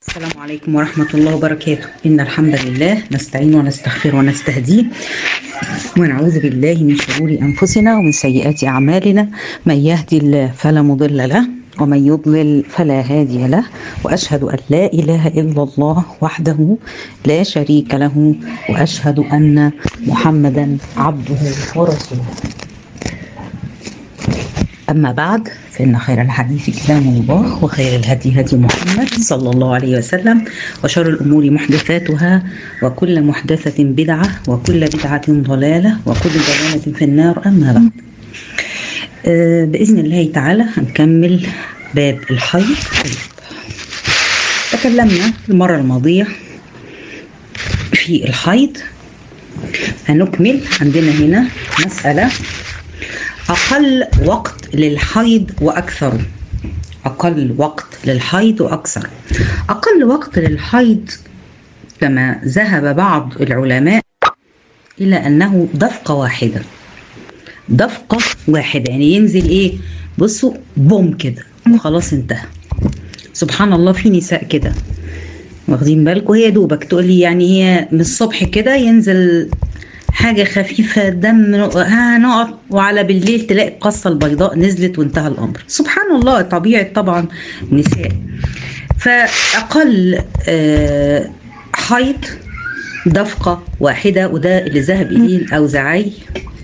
السلام عليكم ورحمة الله وبركاته إن الحمد لله نستعين ونستغفر ونستهديه ونعوذ بالله من شرور أنفسنا ومن سيئات أعمالنا من يهدي الله فلا مضل له ومن يضلل فلا هادي له وأشهد أن لا إله إلا الله وحده لا شريك له وأشهد أن محمدا عبده ورسوله أما بعد فإن خير الحديث كلام الله وخير الهدي هدي محمد صلى الله عليه وسلم وشر الأمور محدثاتها وكل محدثة بدعة وكل بدعة ضلالة وكل ضلالة في النار أما بعد آه بإذن الله تعالى هنكمل باب الحيض تكلمنا المرة الماضية في الحيض هنكمل عندنا هنا مسألة أقل وقت للحيض وأكثر أقل وقت للحيض وأكثر أقل وقت للحيض كما ذهب بعض العلماء إلى أنه دفقة واحدة دفقة واحدة يعني ينزل إيه بصوا بوم كده وخلاص انتهى سبحان الله في نساء كده واخدين بالكم هي دوبك تقولي يعني هي من الصبح كده ينزل حاجة خفيفة دم هنقط وعلى بالليل تلاقي القصة البيضاء نزلت وانتهى الأمر سبحان الله طبيعة طبعا نساء فأقل آه حيض دفقة واحدة وده اللي ذهب إليه الأوزاعي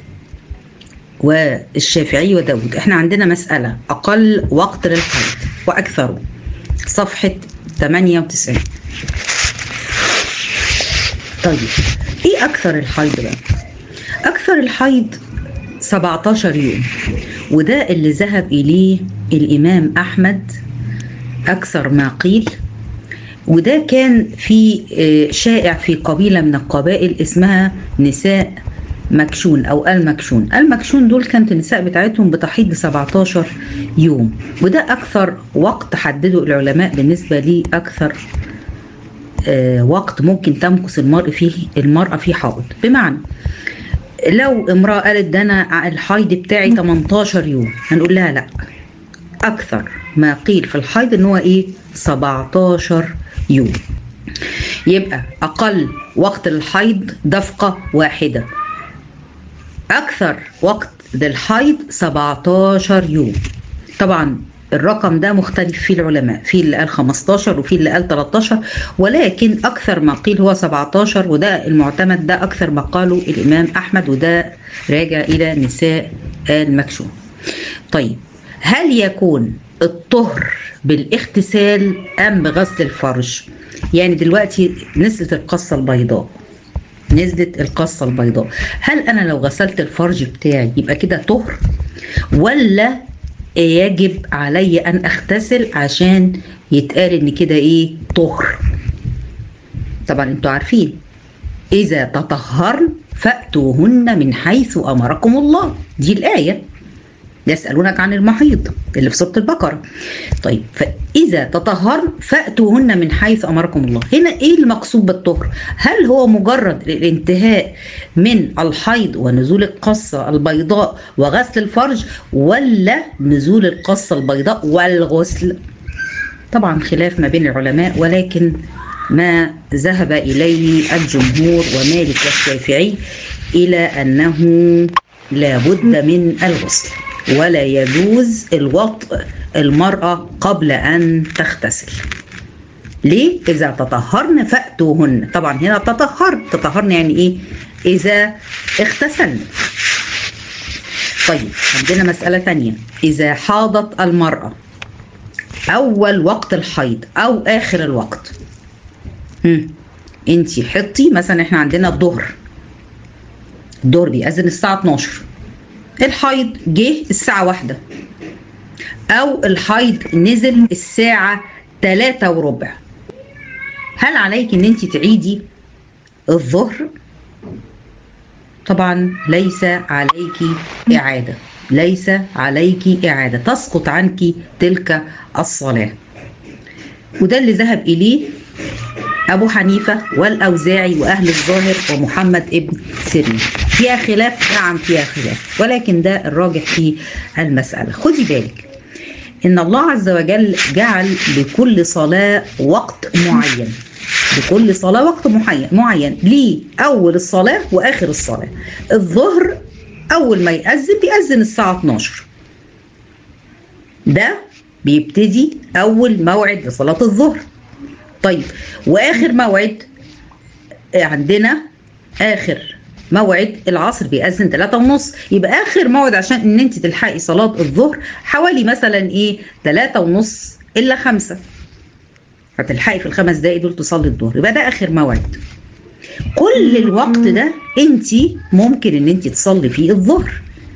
والشافعي وداود احنا عندنا مسألة أقل وقت للحيض وأكثره صفحة 98 طيب ايه اكثر الحيض بقى اكثر الحيض 17 يوم وده اللي ذهب اليه الامام احمد اكثر ما قيل وده كان في شائع في قبيله من القبائل اسمها نساء مكشون او المكشون المكشون دول كانت النساء بتاعتهم بتحيض 17 يوم وده اكثر وقت حدده العلماء بالنسبه لي اكثر وقت ممكن تمكث المرء فيه المرأة فيه حائض بمعنى لو امرأة قالت ده أنا الحيض بتاعي 18 يوم هنقول لها لا أكثر ما قيل في الحيض إن هو إيه 17 يوم يبقى أقل وقت للحيض دفقة واحدة أكثر وقت للحيض 17 يوم طبعا الرقم ده مختلف فيه العلماء في اللي قال 15 وفي اللي قال 13 ولكن اكثر ما قيل هو 17 وده المعتمد ده اكثر ما قاله الامام احمد وده راجع الى نساء المكشوف طيب هل يكون الطهر بالاغتسال ام بغسل الفرج يعني دلوقتي نزلت القصه البيضاء نزلت القصه البيضاء هل انا لو غسلت الفرج بتاعي يبقى كده طهر ولا يجب علي ان اغتسل عشان يتقال ان كده ايه طهر طبعا انتوا عارفين اذا تطهرن فاتوهن من حيث امركم الله دي الايه يسالونك عن المحيض اللي في سوره البقره طيب فاذا تطهرن فاتوهن من حيث امركم الله هنا ايه المقصود بالطهر هل هو مجرد الانتهاء من الحيض ونزول القصه البيضاء وغسل الفرج ولا نزول القصه البيضاء والغسل طبعا خلاف ما بين العلماء ولكن ما ذهب اليه الجمهور ومالك والشافعي الى انه لابد من الغسل ولا يجوز الوطء المرأة قبل أن تغتسل ليه؟ إذا تطهرن فأتوهن طبعا هنا تطهرن تطهرن يعني إيه؟ إذا اغتسلن طيب عندنا مسألة ثانية إذا حاضت المرأة أول وقت الحيض أو آخر الوقت انت حطي مثلا احنا عندنا الظهر الظهر بيأذن الساعة 12 الحيض جه الساعة واحدة أو الحيض نزل الساعة تلاتة وربع هل عليك إن أنت تعيدي الظهر؟ طبعا ليس عليك إعادة ليس عليك إعادة تسقط عنك تلك الصلاة وده اللي ذهب إليه أبو حنيفة والأوزاعي وأهل الظاهر ومحمد ابن سيرين فيها خلاف نعم فيها خلاف ولكن ده الراجح في المسألة خدي بالك ان الله عز وجل جعل لكل صلاة وقت معين لكل صلاة وقت معين معين ليه أول الصلاة وآخر الصلاة الظهر أول ما يأذن بيأذن الساعة 12 ده بيبتدي أول موعد لصلاة الظهر طيب وآخر موعد عندنا آخر موعد العصر بيأذن 3 ونص يبقى آخر موعد عشان إن أنت تلحقي صلاة الظهر حوالي مثلا إيه 3 ونص إلا 5 هتلحقي في الخمس دقايق دول تصلي الظهر يبقى ده آخر موعد كل الوقت ده انت ممكن ان انت تصلي فيه الظهر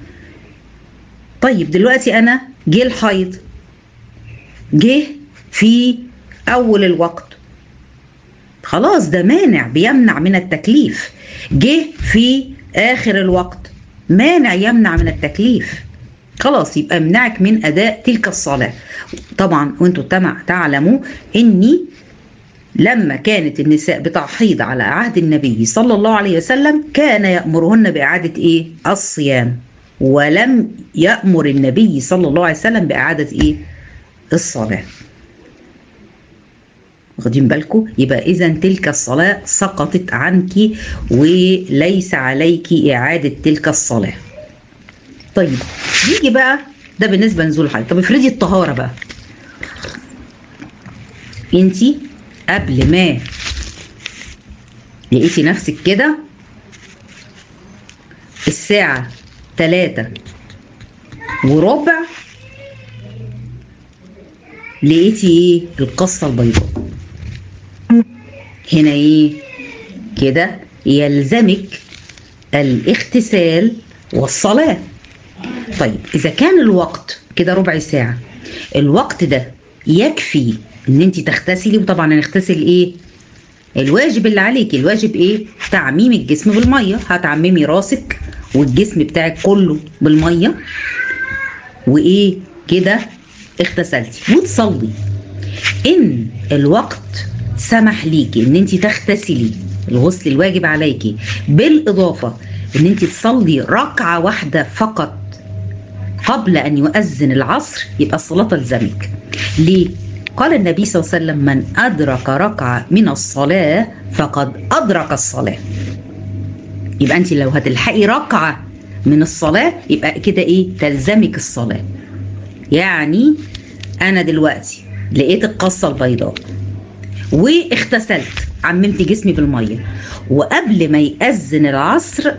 طيب دلوقتي انا جه الحيض جه في اول الوقت خلاص ده مانع بيمنع من التكليف جه في اخر الوقت مانع يمنع من التكليف خلاص يبقى منعك من اداء تلك الصلاه طبعا وانتم تعلموا اني لما كانت النساء بتحيض على عهد النبي صلى الله عليه وسلم كان يأمرهن بإعادة إيه؟ الصيام ولم يأمر النبي صلى الله عليه وسلم بإعادة إيه؟ الصلاة واخدين بالكم يبقى إذا تلك الصلاة سقطت عنك وليس عليك إعادة تلك الصلاة طيب نيجي بقى ده بالنسبة لنزول الحيض طب افرضي الطهارة بقى انتي قبل ما لقيتي نفسك كده الساعة تلاتة وربع لقيتي ايه القصة البيضاء هنا ايه كده يلزمك الاغتسال والصلاة طيب اذا كان الوقت كده ربع ساعة الوقت ده يكفي ان انت تغتسلي وطبعا هنغتسل ايه الواجب اللي عليكي الواجب ايه تعميم الجسم بالميه هتعممي راسك والجسم بتاعك كله بالميه وايه كده اغتسلتي وتصلي ان الوقت سمح ليكي ان انت تغتسلي الغسل الواجب عليكي بالاضافه ان انت تصلي ركعه واحده فقط قبل ان يؤذن العصر يبقى الصلاه تلزمك ليه قال النبي صلى الله عليه وسلم من أدرك ركعة من الصلاة فقد أدرك الصلاة يبقى أنت لو هتلحقي ركعة من الصلاة يبقى كده إيه تلزمك الصلاة يعني أنا دلوقتي لقيت القصة البيضاء واغتسلت عممت جسمي بالمية وقبل ما يأذن العصر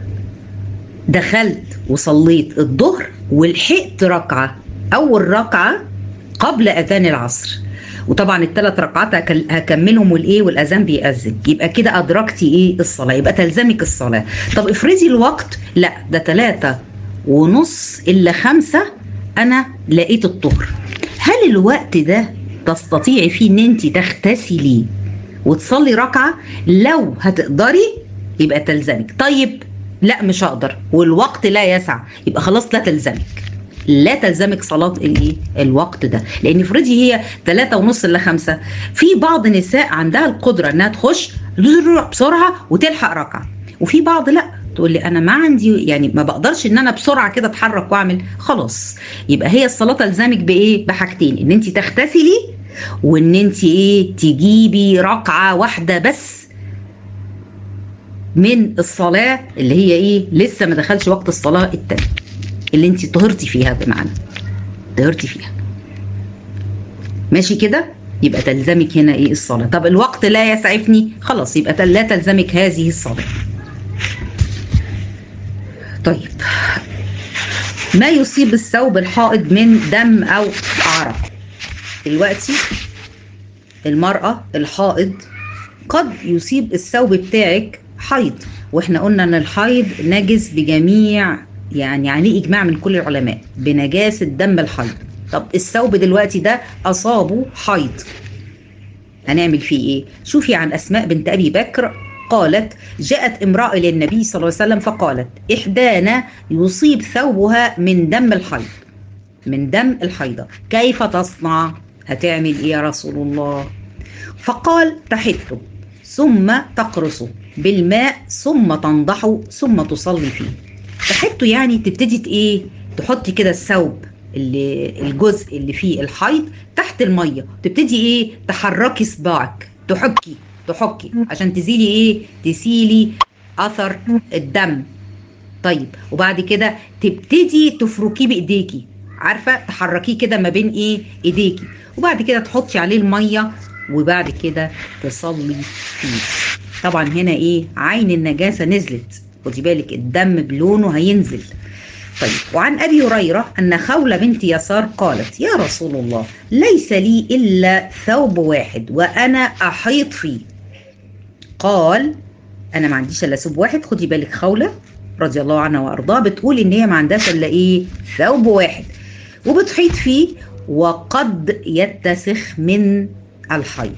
دخلت وصليت الظهر ولحقت ركعة أول ركعة قبل أذان العصر وطبعا الثلاث ركعات هكملهم والايه والاذان بيأذن يبقى كده ادركتي ايه الصلاه يبقى تلزمك الصلاه طب افرضي الوقت لا ده ثلاثة ونص الا خمسة انا لقيت الطهر هل الوقت ده تستطيعي فيه ان انت تغتسلي وتصلي ركعه لو هتقدري يبقى تلزمك طيب لا مش هقدر والوقت لا يسع يبقى خلاص لا تلزمك لا تلزمك صلاة الايه الوقت ده لان افرضي هي ثلاثة ونص الا خمسة في بعض النساء عندها القدرة انها تخش بسرعة وتلحق ركعة وفي بعض لا تقول لي انا ما عندي يعني ما بقدرش ان انا بسرعه كده اتحرك واعمل خلاص يبقى هي الصلاه تلزمك بايه بحاجتين ان انت تغتسلي وان انت ايه تجيبي ركعه واحده بس من الصلاه اللي هي ايه لسه ما دخلش وقت الصلاه التانيه اللي انت طهرتي فيها بمعنى طهرتي فيها ماشي كده يبقى تلزمك هنا ايه الصلاه طب الوقت لا يسعفني خلاص يبقى لا تلزمك هذه الصلاه طيب ما يصيب الثوب الحائض من دم او عرق دلوقتي المرأة الحائض قد يصيب الثوب بتاعك حيض واحنا قلنا ان الحيض نجس بجميع يعني عليه اجماع من كل العلماء بنجاسة دم الحيض طب الثوب دلوقتي ده اصابه حيض هنعمل فيه ايه شوفي عن اسماء بنت ابي بكر قالت جاءت امرأة إلى النبي صلى الله عليه وسلم فقالت إحدانا يصيب ثوبها من دم الحيض من دم الحيضة كيف تصنع هتعمل إيه يا رسول الله فقال تحته ثم تقرصه بالماء ثم تنضحه ثم تصلي فيه تحته يعني تبتدي ايه تحطي كده الثوب اللي الجزء اللي فيه الحيض تحت الميه تبتدي ايه تحركي صباعك تحكي تحكي عشان تزيلي ايه تسيلي اثر الدم طيب وبعد كده تبتدي تفركيه بايديكي عارفه تحركيه كده ما بين ايه ايديكي وبعد كده تحطي عليه الميه وبعد كده تصلي فيه طبعا هنا ايه عين النجاسه نزلت خدي بالك الدم بلونه هينزل طيب وعن ابي هريره ان خوله بنت يسار قالت يا رسول الله ليس لي الا ثوب واحد وانا احيط فيه قال انا ما عنديش الا ثوب واحد خدي بالك خوله رضي الله عنها وارضاها بتقول ان هي ما عندهاش الا ايه ثوب واحد وبتحيط فيه وقد يتسخ من الحيض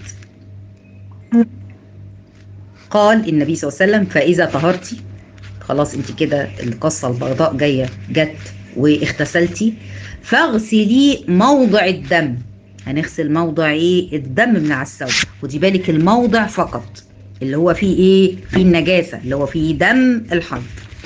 قال النبي صلى الله عليه وسلم فاذا طهرتي خلاص انت كده القصه البيضاء جايه جت واغتسلتي فاغسلي موضع الدم هنغسل موضع ايه الدم من على الثوب ودي بالك الموضع فقط اللي هو فيه ايه فيه النجاسه اللي هو فيه دم الحيض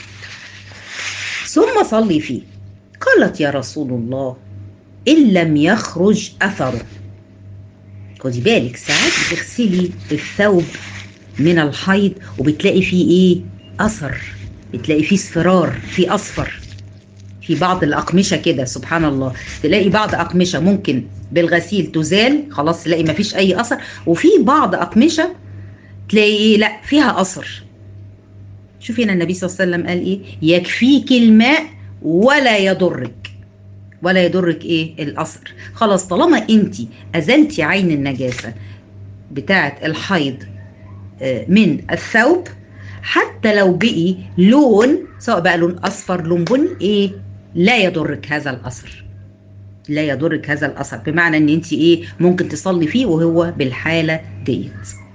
ثم صلي فيه قالت يا رسول الله ان لم يخرج اثره خدي بالك ساعات بتغسلي الثوب من الحيض وبتلاقي فيه ايه اثر بتلاقي فيه اصفرار فيه اصفر في بعض الاقمشه كده سبحان الله تلاقي بعض اقمشه ممكن بالغسيل تزال خلاص تلاقي ما فيش اي اثر وفي بعض اقمشه تلاقي ايه لا فيها اثر شوفي هنا النبي صلى الله عليه وسلم قال ايه يكفيك الماء ولا يضرك ولا يضرك ايه الاثر خلاص طالما انت ازلتي عين النجاسه بتاعه الحيض من الثوب حتى لو بقي لون سواء بقى لون اصفر لون بني ايه لا يضرك هذا الاثر لا يضرك هذا الاثر بمعنى ان انت ايه ممكن تصلي فيه وهو بالحاله ديت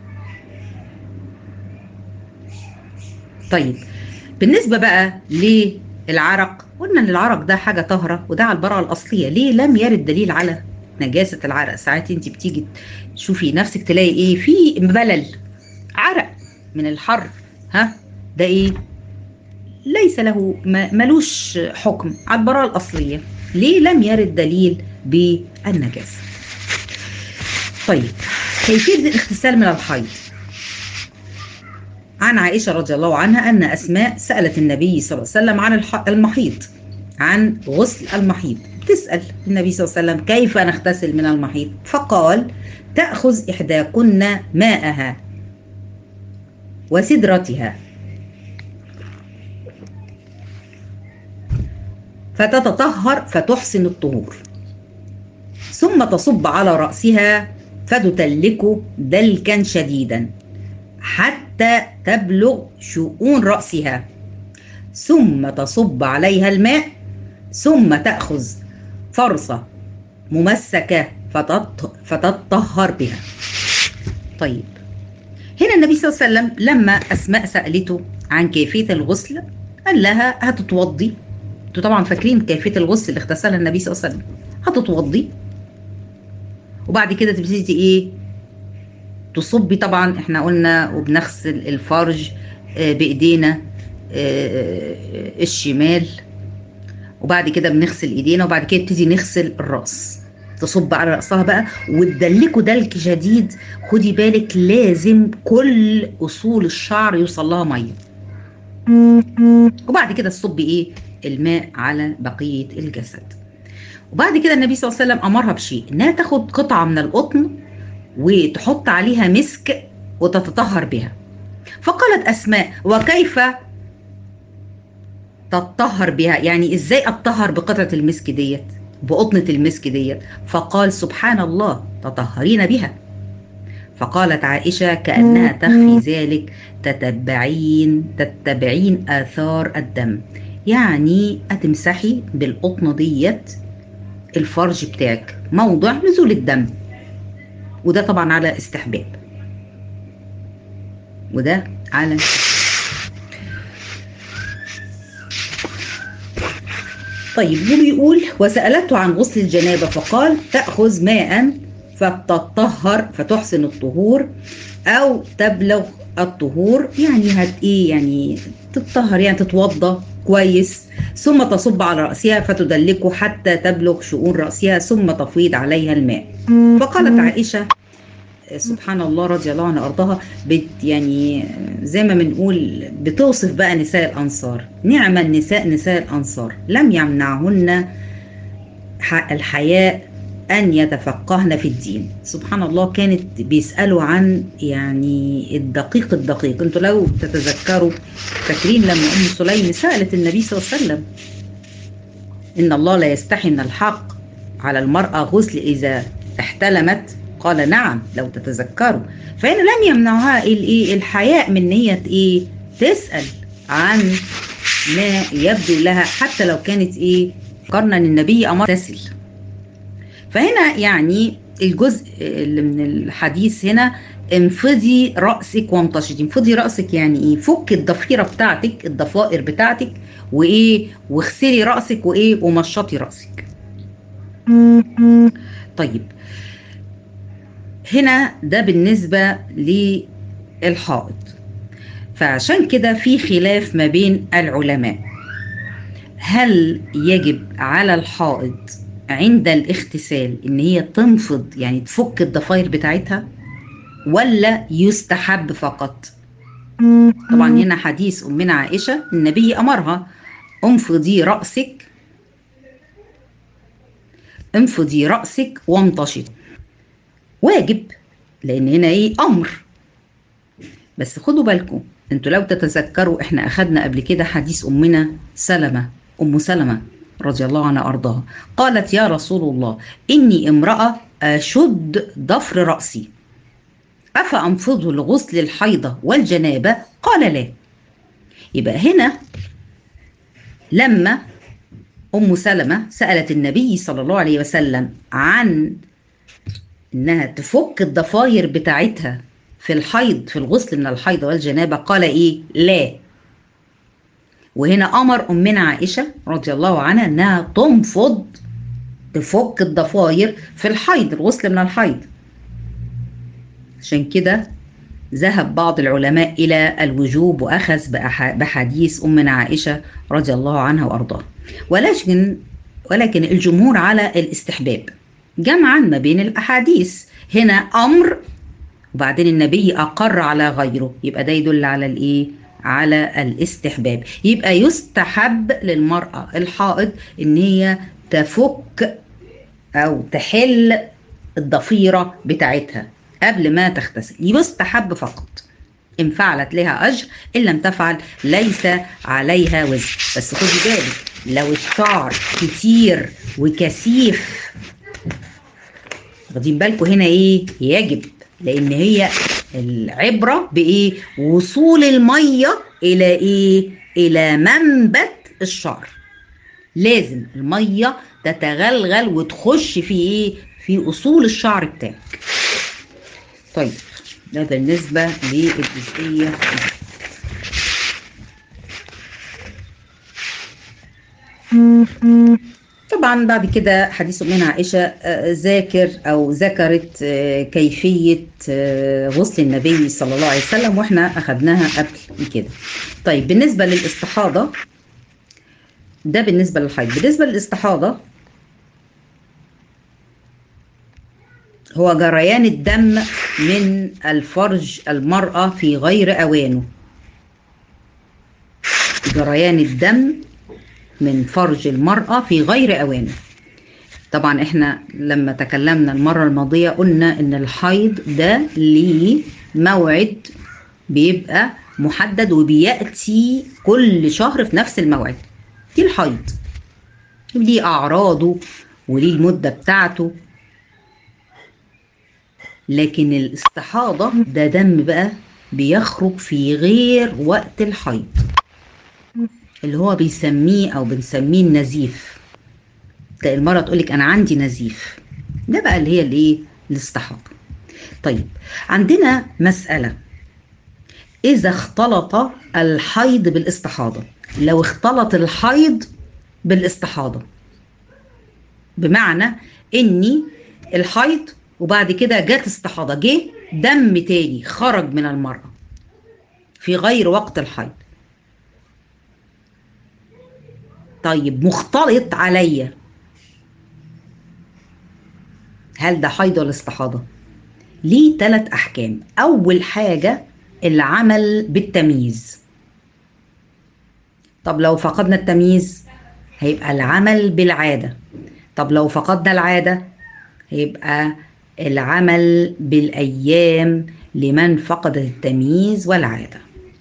طيب بالنسبه بقى للعرق قلنا ان العرق ده حاجه طاهره وده على البراءه الاصليه ليه لم يرد دليل على نجاسه العرق ساعات انت بتيجي تشوفي نفسك تلاقي ايه في بلل عرق من الحر ها ده ايه ليس له ملوش حكم على البراءه الاصليه ليه لم يرد دليل بالنجاسه طيب كيفيه الاغتسال من الحيض عن عائشه رضي الله عنها ان اسماء سالت النبي صلى الله عليه وسلم عن المحيض عن غسل المحيض تسال النبي صلى الله عليه وسلم كيف نغتسل من المحيض فقال تاخذ احداكن ماءها وسدرتها فتتطهر فتحسن الطهور ثم تصب على رأسها فتدلك دلكا شديدا حتى تبلغ شؤون رأسها ثم تصب عليها الماء ثم تأخذ فرصة ممسكة فتطهر بها طيب هنا النبي صلى الله عليه وسلم لما أسماء سألته عن كيفية الغسل قال لها هتتوضي انتوا طبعا فاكرين كيفية الغسل اللي اغتسلها النبي صلى الله عليه وسلم هتتوضي وبعد كده تبتدي ايه تصبي طبعا احنا قلنا وبنغسل الفرج بايدينا الشمال وبعد كده بنغسل ايدينا وبعد كده نبتدي نغسل الراس تصب على راسها بقى وتدلكوا دلك شديد خدي بالك لازم كل اصول الشعر يوصل لها ميه وبعد كده تصبي ايه الماء على بقيه الجسد وبعد كده النبي صلى الله عليه وسلم امرها بشيء انها تاخد قطعه من القطن وتحط عليها مسك وتتطهر بها فقالت اسماء وكيف تطهر بها يعني ازاي اتطهر بقطعه المسك ديت بقطنه المسك ديت فقال سبحان الله تطهرين بها فقالت عائشه كانها تخفي ذلك تتبعين تتبعين اثار الدم يعني هتمسحي بالقطنه ديت الفرج بتاعك موضع نزول الدم وده طبعا على استحباب وده على طيب وبيقول وسألته عن غسل الجنابة فقال تأخذ ماء فتطهر فتحسن الطهور أو تبلغ الطهور يعني هت إيه يعني تتطهر يعني تتوضى كويس ثم تصب على رأسها فتدلكه حتى تبلغ شؤون رأسها ثم تفيض عليها الماء فقالت عائشة سبحان الله رضي الله عنها وارضاها بت يعني زي ما بنقول بتوصف بقى نساء الانصار نعم النساء نساء الانصار لم يمنعهن الحياء ان يتفقهن في الدين سبحان الله كانت بيسالوا عن يعني الدقيق الدقيق انتوا لو تتذكروا فاكرين لما ام سليم سالت النبي صلى الله عليه وسلم ان الله لا يستحي من الحق على المراه غسل اذا احتلمت قال نعم لو تتذكروا فهنا لم يمنعها الايه الحياء من نية ايه تسأل عن ما يبدو لها حتى لو كانت ايه قرنا ان النبي امر تسل فهنا يعني الجزء اللي من الحديث هنا انفضي رأسك وامتشطي انفضي رأسك يعني ايه فك الضفيرة بتاعتك الضفائر بتاعتك وايه واغسلي رأسك وايه ومشطي رأسك طيب هنا ده بالنسبة للحائط فعشان كده في خلاف ما بين العلماء هل يجب على الحائط عند الاغتسال ان هي تنفض يعني تفك الضفاير بتاعتها ولا يستحب فقط طبعا هنا حديث امنا عائشه النبي امرها انفضي راسك انفضي راسك وامتشطي واجب لان هنا ايه امر بس خدوا بالكم انتوا لو تتذكروا احنا اخدنا قبل كده حديث امنا سلمة ام سلمة رضي الله عنها ارضاها قالت يا رسول الله اني امرأة اشد ضفر رأسي افانفضه لغسل الحيضة والجنابة قال لا يبقى هنا لما ام سلمة سألت النبي صلى الله عليه وسلم عن انها تفك الضفاير بتاعتها في الحيض في الغسل من الحيض والجنابه قال ايه لا وهنا امر امنا عائشه رضي الله عنها انها تنفض تفك الضفاير في الحيض الغسل من الحيض عشان كده ذهب بعض العلماء الى الوجوب واخذ بحديث امنا عائشه رضي الله عنها وارضاها ولكن ولكن الجمهور على الاستحباب جمعا ما بين الاحاديث هنا امر وبعدين النبي اقر على غيره يبقى ده يدل على الايه على الاستحباب يبقى يستحب للمراه الحائض ان هي تفك او تحل الضفيره بتاعتها قبل ما تغتسل يستحب فقط ان فعلت لها اجر ان لم تفعل ليس عليها وزر بس خدي بالك لو الشعر كتير وكثيف واخدين بالكم هنا ايه يجب لان هي العبره بايه وصول الميه الى ايه الى منبت الشعر لازم الميه تتغلغل وتخش في ايه في اصول الشعر بتاعك طيب ده بالنسبه للجزئيه طبعا بعد كده حديث امنا عائشه ذاكر او ذكرت كيفيه غسل النبي صلى الله عليه وسلم واحنا اخذناها قبل كده. طيب بالنسبه للاستحاضه ده بالنسبه للحيض، بالنسبه للاستحاضه هو جريان الدم من الفرج المراه في غير اوانه. جريان الدم من فرج المرأة في غير أوانه طبعا احنا لما تكلمنا المرة الماضية قلنا ان الحيض ده ليه موعد بيبقى محدد وبيأتي كل شهر في نفس الموعد دي الحيض ليه أعراضه وليه المدة بتاعته لكن الاستحاضة ده دم بقى بيخرج في غير وقت الحيض اللي هو بيسميه او بنسميه النزيف تلاقي المرة تقولك انا عندي نزيف ده بقى اللي هي الايه الاستحاضة طيب عندنا مسألة إذا اختلط الحيض بالاستحاضة لو اختلط الحيض بالاستحاضة بمعنى إني الحيض وبعد كده جت استحاضة جه دم تاني خرج من المرأة في غير وقت الحيض طيب مختلط عليا هل ده حيض ولا استحاضة ليه ثلاث أحكام أول حاجة العمل بالتمييز طب لو فقدنا التمييز هيبقى العمل بالعادة طب لو فقدنا العادة هيبقى العمل بالأيام لمن فقد التمييز والعادة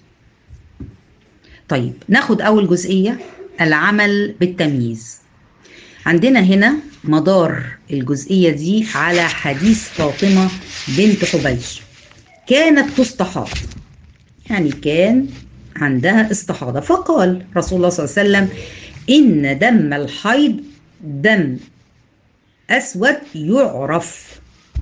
طيب ناخد أول جزئية العمل بالتمييز عندنا هنا مدار الجزئية دي على حديث فاطمة بنت حبيش كانت تستحاض يعني كان عندها استحاضة فقال رسول الله صلى الله عليه وسلم إن دم الحيض دم أسود يعرف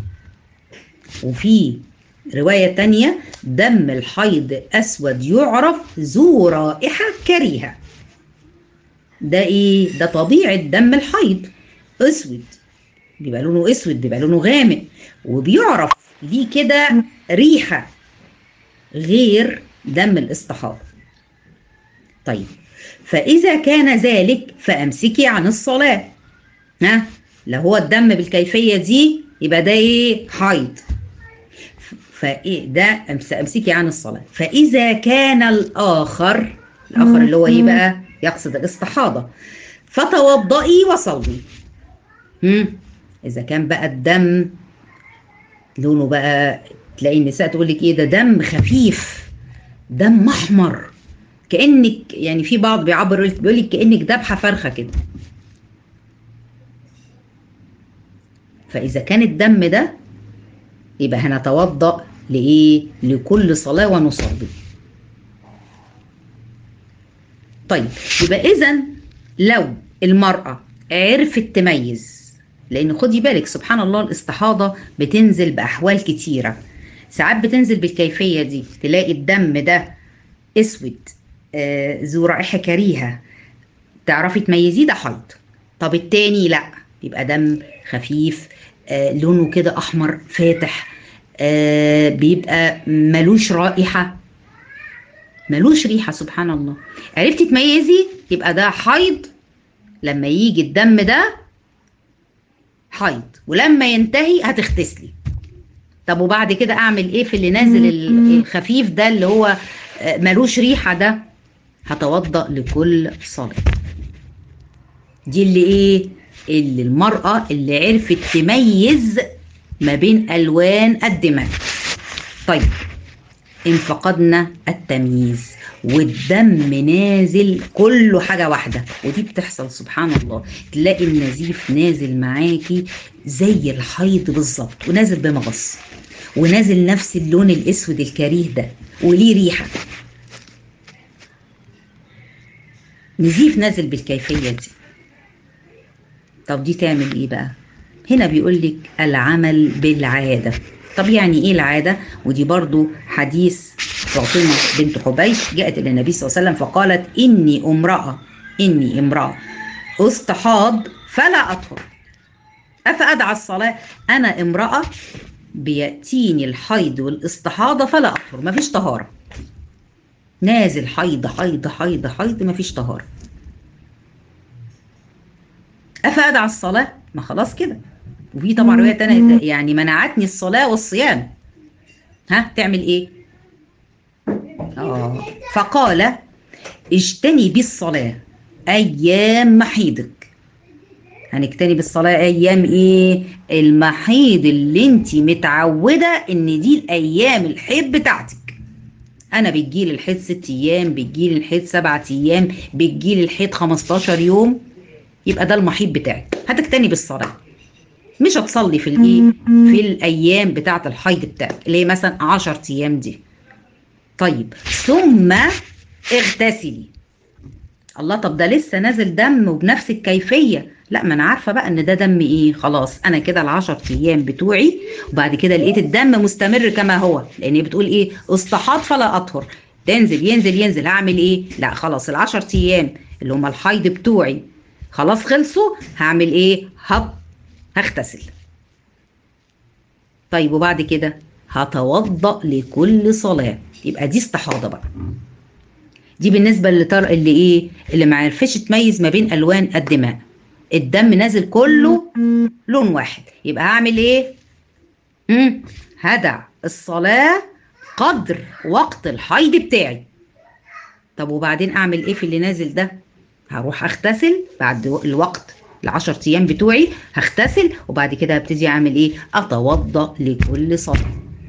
وفي رواية تانية دم الحيض أسود يعرف ذو رائحة كريهة ده إيه؟ ده طبيعة دم الحيض أسود بيبقى لونه أسود بيبقى لونه غامق وبيعرف ليه كده ريحة غير دم الاستحاضة طيب فإذا كان ذلك فأمسكي عن الصلاة ها لو هو الدم بالكيفية دي يبقى ده إيه حيض فإيه ده أمسكي عن الصلاة فإذا كان الآخر الآخر اللي هو إيه بقى يقصد الاستحاضة فتوضئي وصلي هم إذا كان بقى الدم لونه بقى تلاقي النساء تقول لك إيه ده دم خفيف دم أحمر كأنك يعني في بعض بيعبر بيقول لك كأنك ذبحة فرخة كده فإذا كان الدم ده يبقى هنتوضأ لإيه؟ لكل صلاة ونصلي. طيب يبقى إذا لو المرأة عرفت تميز لأن خدي بالك سبحان الله الاستحاضة بتنزل بأحوال كتيرة ساعات بتنزل بالكيفية دي تلاقي الدم ده أسود آه ذو رائحة كريهة تعرفي تميزيه ده حيض طب التاني لا يبقى دم خفيف آه لونه كده احمر فاتح آه بيبقى ملوش رائحه ملوش ريحه سبحان الله عرفتي تميزي يبقى ده حيض لما يجي الدم ده حيض ولما ينتهي هتغتسلي طب وبعد كده اعمل ايه في اللي نازل الخفيف ده اللي هو ملوش ريحه ده هتوضأ لكل صلاه دي اللي ايه اللي المرأة اللي عرفت تميز ما بين ألوان الدماء طيب إن فقدنا التمييز والدم نازل كله حاجة واحدة ودي بتحصل سبحان الله تلاقي النزيف نازل معاكي زي الحيض بالظبط ونازل بمغص ونازل نفس اللون الأسود الكريه ده وليه ريحة نزيف نازل بالكيفية دي طب دي تعمل ايه بقى هنا بيقول لك العمل بالعاده طب يعني ايه العاده ودي برضو حديث فاطمه بنت حبيش جاءت الى النبي صلى الله عليه وسلم فقالت اني امراه اني امراه استحاض فلا اطهر افادعى الصلاه انا امراه بياتيني الحيض والاستحاضه فلا اطهر مفيش طهاره نازل حيض حيض حيض حيض مفيش طهاره افادع الصلاه ما خلاص كده وفي طبعا روايه تانية يعني منعتني الصلاه والصيام ها تعمل ايه اه فقال اجتنبي الصلاه ايام محيضك هنجتنب الصلاه ايام ايه المحيض اللي انت متعوده ان دي الايام الحيض بتاعتك انا بتجيلي الحيض ست ايام بتجيلي الحيض سبعة ايام بتجيلي الحيض 15 يوم يبقى ده المحيط بتاعك هتجتنب الصلاه مش هتصلي في الايه في الايام بتاعه الحيض بتاعك اللي هي مثلا 10 ايام دي طيب ثم اغتسلي الله طب ده لسه نازل دم وبنفس الكيفيه لا ما انا عارفه بقى ان ده دم ايه خلاص انا كده العشر ايام بتوعي وبعد كده لقيت الدم مستمر كما هو لان هي بتقول ايه استحاض فلا اطهر تنزل ينزل ينزل هعمل ايه لا خلاص العشر ايام اللي هم الحيض بتوعي خلاص خلصوا هعمل ايه هب هغتسل طيب وبعد كده هتوضأ لكل صلاة يبقى دي استحاضة بقى دي بالنسبه اللي طر... اللي ايه اللي ما عرفتش تميز ما بين الوان الدماء الدم نازل كله لون واحد يبقى هعمل ايه امم هدع الصلاه قدر وقت الحيض بتاعي طب وبعدين اعمل ايه في اللي نازل ده هروح اغتسل بعد الوقت العشر ايام بتوعي هغتسل وبعد كده هبتدي اعمل ايه اتوضا لكل صلاه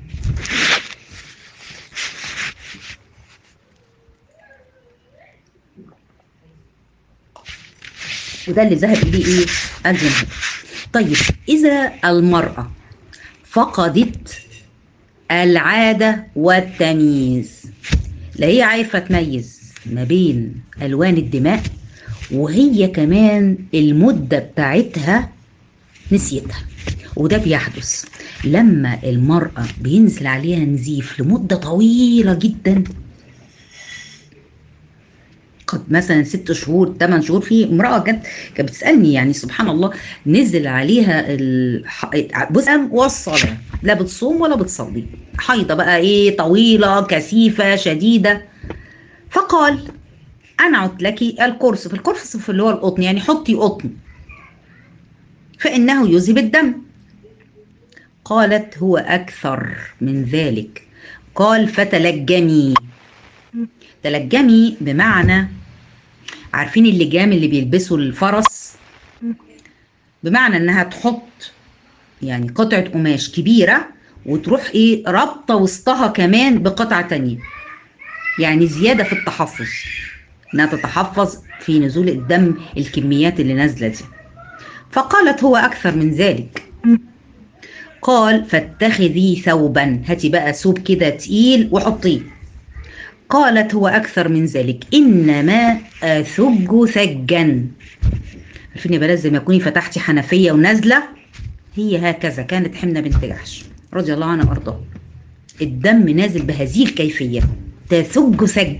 وده اللي ذهب اليه ايه الجمهور طيب اذا المراه فقدت العاده والتمييز لا هي عارفه تميز ما بين الوان الدماء وهي كمان المده بتاعتها نسيتها وده بيحدث لما المرأة بينزل عليها نزيف لمدة طويلة جدا قد مثلا ست شهور ثمان شهور في امرأة جت كانت بتسألني يعني سبحان الله نزل عليها الح... بص والصلاة لا بتصوم ولا بتصلي حيضة بقى ايه طويلة كثيفة شديدة فقال أنعت لك القرص في القرص في اللي هو القطن يعني حطي قطن فإنه يذهب الدم قالت هو أكثر من ذلك قال فتلجمي تلجمي بمعنى عارفين اللجام اللي بيلبسوا الفرس بمعنى انها تحط يعني قطعة قماش كبيرة وتروح ايه رابطة وسطها كمان بقطعة تانية يعني زيادة في التحفظ انها تتحفظ في نزول الدم الكميات اللي نازلة دي فقالت هو اكثر من ذلك قال فاتخذي ثوبا هاتي بقى ثوب كده تقيل وحطيه قالت هو أكثر من ذلك إنما أثج ثجا عارفين يا بنات زي ما تكوني فتحتي حنفية ونازلة هي هكذا كانت حمنة بنت جحش رضي الله عنها وأرضاها الدم نازل بهذه الكيفية تثج ثج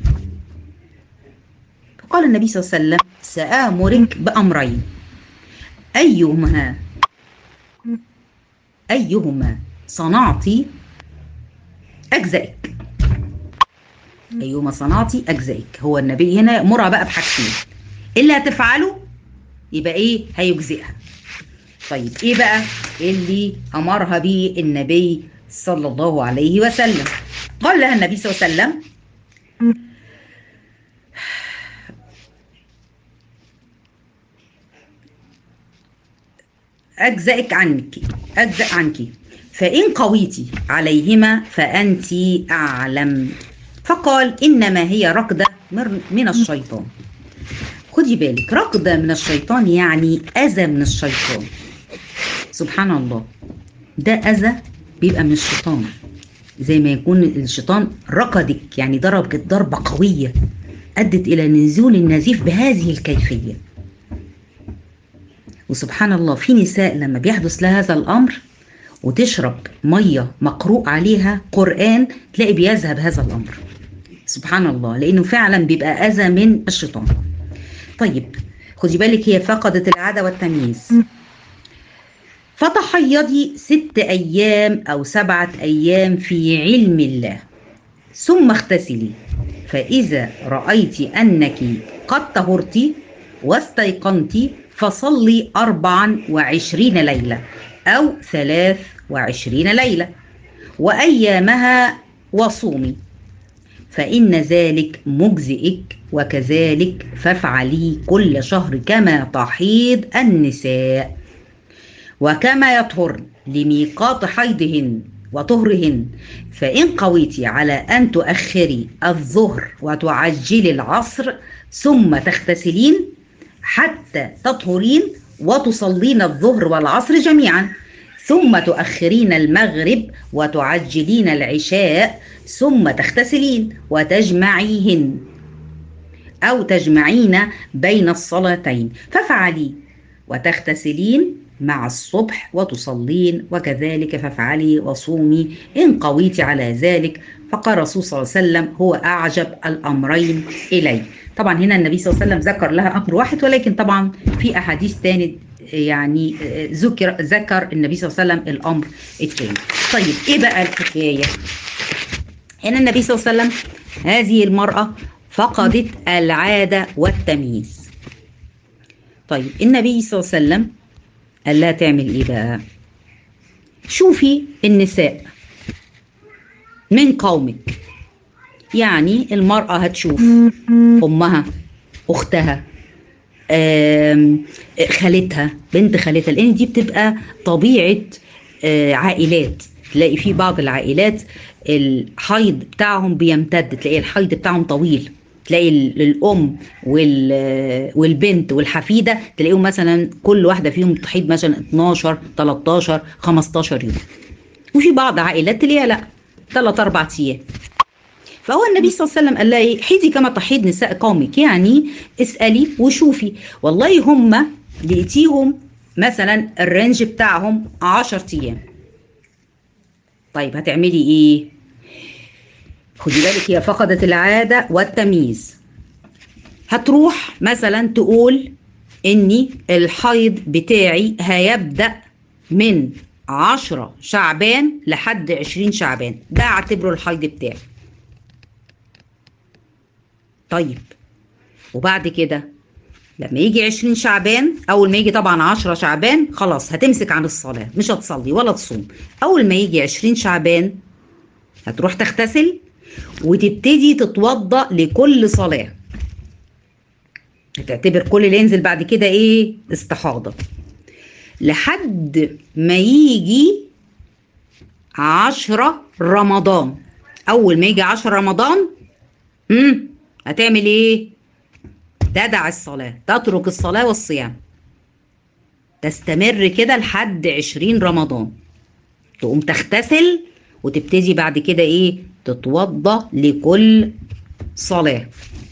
فقال النبي صلى الله عليه وسلم سآمرك بأمرين أيهما أيهما صنعت أجزائك أيهما صنعت أجزائك هو النبي هنا يأمرها بقى بحاجتين اللي هتفعله يبقى إيه هيجزئها طيب إيه بقى اللي أمرها به النبي صلى الله عليه وسلم قال لها النبي صلى الله عليه وسلم أجزأك عنك أجزأ عنك فإن قويت عليهما فأنت أعلم فقال إنما هي ركضة من الشيطان خدي بالك ركضة من الشيطان يعني أذى من الشيطان سبحان الله ده أذى بيبقى من الشيطان زي ما يكون الشيطان ركضك يعني ضربك ضربة قوية أدت إلى نزول النزيف بهذه الكيفية وسبحان الله في نساء لما بيحدث لها هذا الأمر وتشرب مية مقروء عليها قرآن تلاقي بيذهب هذا الأمر سبحان الله لأنه فعلا بيبقى أذى من الشيطان طيب خدي بالك هي فقدت العادة والتمييز فتحيضي ست أيام أو سبعة أيام في علم الله ثم اغتسلي فإذا رأيت أنك قد طهرت واستيقنت فصلي أربعا وعشرين ليلة أو ثلاث وعشرين ليلة وأيامها وصومي فإن ذلك مجزئك وكذلك فافعلي كل شهر كما تحيض النساء وكما يطهرن لميقات حيضهن وطهرهن فإن قويت على أن تؤخري الظهر وتعجلي العصر ثم تغتسلين حتى تطهرين وتصلين الظهر والعصر جميعا ثم تؤخرين المغرب وتعجلين العشاء ثم تغتسلين وتجمعيهن أو تجمعين بين الصلاتين فافعلي وتغتسلين مع الصبح وتصلين وكذلك فافعلي وصومي إن قويت على ذلك فقال الرسول صلى الله عليه وسلم هو أعجب الأمرين إلي طبعا هنا النبي صلى الله عليه وسلم ذكر لها أمر واحد ولكن طبعا في أحاديث تانية يعني ذكر ذكر النبي صلى الله عليه وسلم الأمر الثاني طيب إيه بقى الحكاية هنا النبي صلى الله عليه وسلم هذه المرأة فقدت العادة والتمييز طيب النبي صلى الله عليه وسلم قال لها تعمل ايه بقى شوفي النساء من قومك يعني المرأة هتشوف أمها أختها آم، خالتها بنت خالتها لأن دي بتبقى طبيعة آه، عائلات تلاقي في بعض العائلات الحيض بتاعهم بيمتد تلاقي الحيض بتاعهم طويل تلاقي ال- الام وال- والبنت والحفيده تلاقيهم مثلا كل واحده فيهم تحيض مثلا 12 13 15 يوم وفي بعض عائلات تلاقيها لا ثلاث اربع ايام فهو النبي صلى الله عليه وسلم قال لها ايه حيدي كما تحيض نساء قومك يعني اسالي وشوفي والله هم لقيتيهم مثلا الرينج بتاعهم 10 ايام طيب هتعملي ايه خدي بالك هي فقدت العاده والتمييز هتروح مثلا تقول اني الحيض بتاعي هيبدا من 10 شعبان لحد 20 شعبان ده اعتبره الحيض بتاعي طيب وبعد كده لما يجي 20 شعبان اول ما يجي طبعا 10 شعبان خلاص هتمسك عن الصلاه مش هتصلي ولا تصوم اول ما يجي 20 شعبان هتروح تغتسل وتبتدي تتوضا لكل صلاه هتعتبر كل اللي ينزل بعد كده ايه استحاضه لحد ما يجي عشرة رمضان اول ما يجي عشرة رمضان امم هتعمل ايه تدع الصلاة تترك الصلاة والصيام تستمر كده لحد عشرين رمضان تقوم تغتسل وتبتدي بعد كده ايه تتوضى لكل صلاة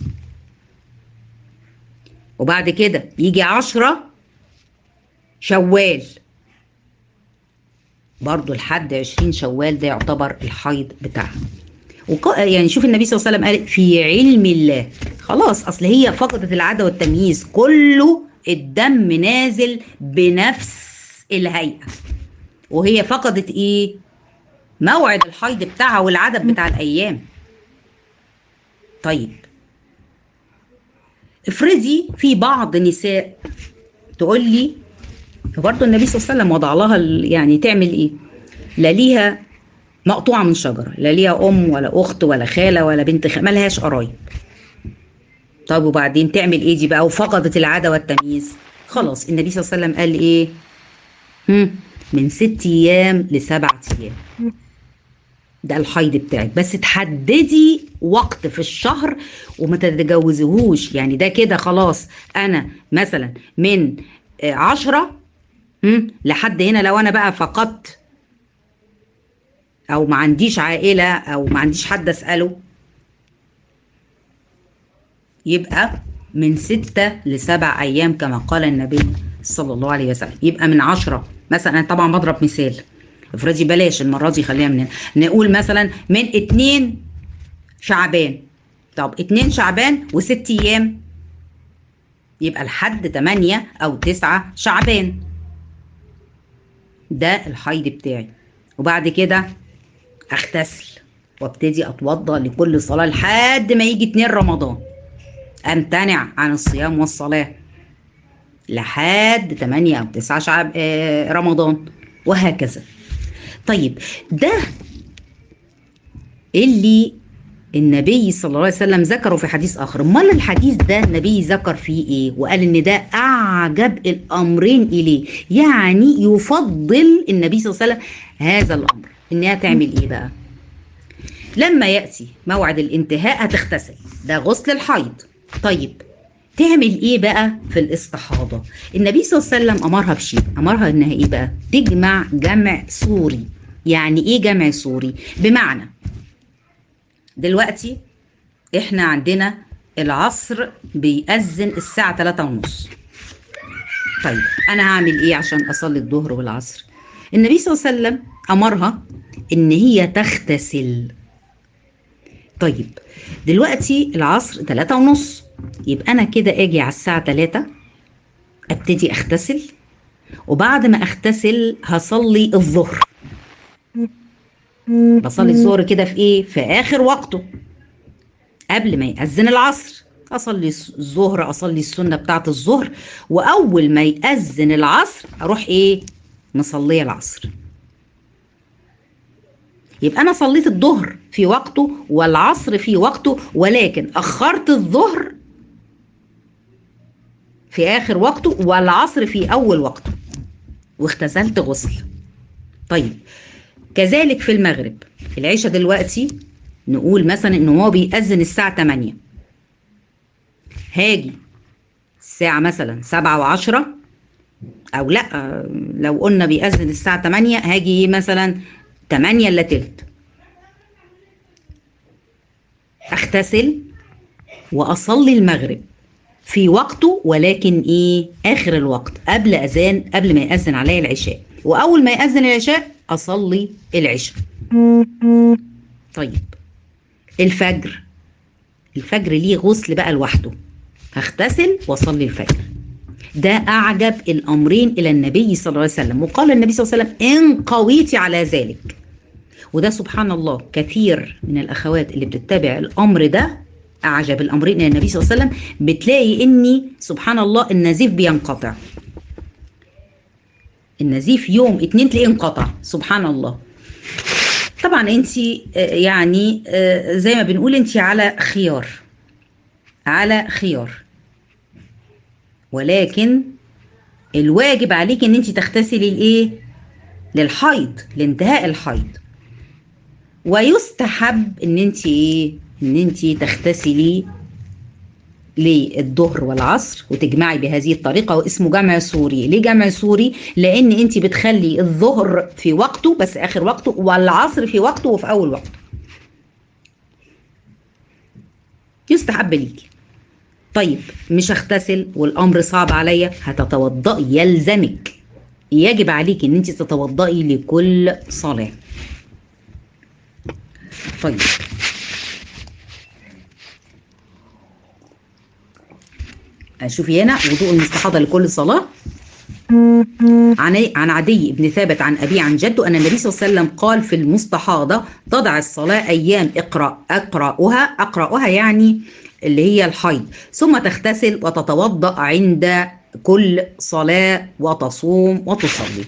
وبعد كده يجي عشرة شوال برضو لحد عشرين شوال ده يعتبر الحيض بتاعها وق... يعني شوف النبي صلى الله عليه وسلم قال في علم الله خلاص اصل هي فقدت العاده والتمييز كله الدم نازل بنفس الهيئه وهي فقدت ايه موعد الحيض بتاعها والعدد بتاع الايام طيب افرضي في بعض نساء تقول لي فبرضه النبي صلى الله عليه وسلم وضع لها ال- يعني تعمل ايه لا ليها مقطوعه من شجره لا ليها ام ولا اخت ولا خاله ولا بنت خ... ملهاش قرايب طب وبعدين تعمل ايه دي بقى وفقدت العاده والتمييز خلاص النبي صلى الله عليه وسلم قال ايه هم من ست ايام لسبعة ايام ده الحيض بتاعك بس تحددي وقت في الشهر وما تتجوزهوش يعني ده كده خلاص انا مثلا من آه، عشرة هم، لحد هنا لو انا بقى فقدت او ما عنديش عائله او ما عنديش حد اساله يبقى من ستة لسبع أيام كما قال النبي صلى الله عليه وسلم يبقى من عشرة مثلا أنا طبعا بضرب مثال افرضي بلاش المرة دي خليها من هنا نقول مثلا من اتنين شعبان طب اتنين شعبان وست أيام يبقى لحد تمانية أو تسعة شعبان ده الحيض بتاعي وبعد كده اغتسل وابتدي اتوضا لكل صلاه لحد ما يجي 2 رمضان امتنع عن الصيام والصلاه لحد 8 او 9 شعب آه رمضان وهكذا طيب ده اللي النبي صلى الله عليه وسلم ذكره في حديث اخر امال الحديث ده النبي ذكر فيه ايه وقال ان ده اعجب الامرين اليه يعني يفضل النبي صلى الله عليه وسلم هذا الامر انها تعمل ايه بقى لما ياتي موعد الانتهاء هتغتسل ده غسل الحيض طيب تعمل ايه بقى في الاستحاضه النبي صلى الله عليه وسلم امرها بشيء امرها انها ايه بقى تجمع جمع سوري يعني ايه جمع سوري بمعنى دلوقتي احنا عندنا العصر بيأذن الساعة 3 ونص طيب انا هعمل ايه عشان اصلي الظهر والعصر النبي صلى الله عليه وسلم امرها ان هي تغتسل طيب دلوقتي العصر 3 ونص يبقى انا كده اجي على الساعة 3 ابتدي اغتسل وبعد ما اغتسل هصلي الظهر بصلي الظهر كده في ايه في اخر وقته قبل ما يأذن العصر أصلي الظهر أصلي السنة بتاعة الظهر وأول ما يأذن العصر أروح إيه مصلية العصر يبقى أنا صليت الظهر في وقته والعصر في وقته ولكن أخرت الظهر في آخر وقته والعصر في أول وقته واختزلت غسل طيب كذلك في المغرب العشاء دلوقتي نقول مثلا ان هو بيأذن الساعة 8 هاجي الساعة مثلا 7 و10 او لا لو قلنا بيأذن الساعة 8 هاجي مثلا 8 الا تلت اغتسل واصلي المغرب في وقته ولكن ايه اخر الوقت قبل اذان قبل ما يأذن عليا العشاء واول ما يأذن العشاء اصلي العشاء طيب الفجر الفجر ليه غسل بقى لوحده هغتسل واصلي الفجر ده اعجب الامرين الى النبي صلى الله عليه وسلم وقال النبي صلى الله عليه وسلم ان قويت على ذلك وده سبحان الله كثير من الاخوات اللي بتتبع الامر ده اعجب الامرين الى النبي صلى الله عليه وسلم بتلاقي اني سبحان الله النزيف بينقطع النزيف يوم اتنين تلاقيه انقطع سبحان الله طبعا انت يعني زي ما بنقول انت على خيار على خيار ولكن الواجب عليك ان انت تغتسلي لايه للحيض لانتهاء الحيض ويستحب ان انت ايه ان انت تغتسلي للظهر والعصر وتجمعي بهذه الطريقة واسمه جمع سوري ليه جمع سوري لان انت بتخلي الظهر في وقته بس اخر وقته والعصر في وقته وفي اول وقته يستحب ليكي طيب مش هغتسل والامر صعب عليا هتتوضئي يلزمك يجب عليك ان انت تتوضئي لكل صلاة طيب شوفي هنا وضوء المستحاضة لكل صلاة عن عن عدي بن ثابت عن أبي عن جده أن النبي صلى الله عليه وسلم قال في المستحاضة تضع الصلاة أيام اقرأ أقرأها أقرأها يعني اللي هي الحيض ثم تغتسل وتتوضأ عند كل صلاة وتصوم وتصلي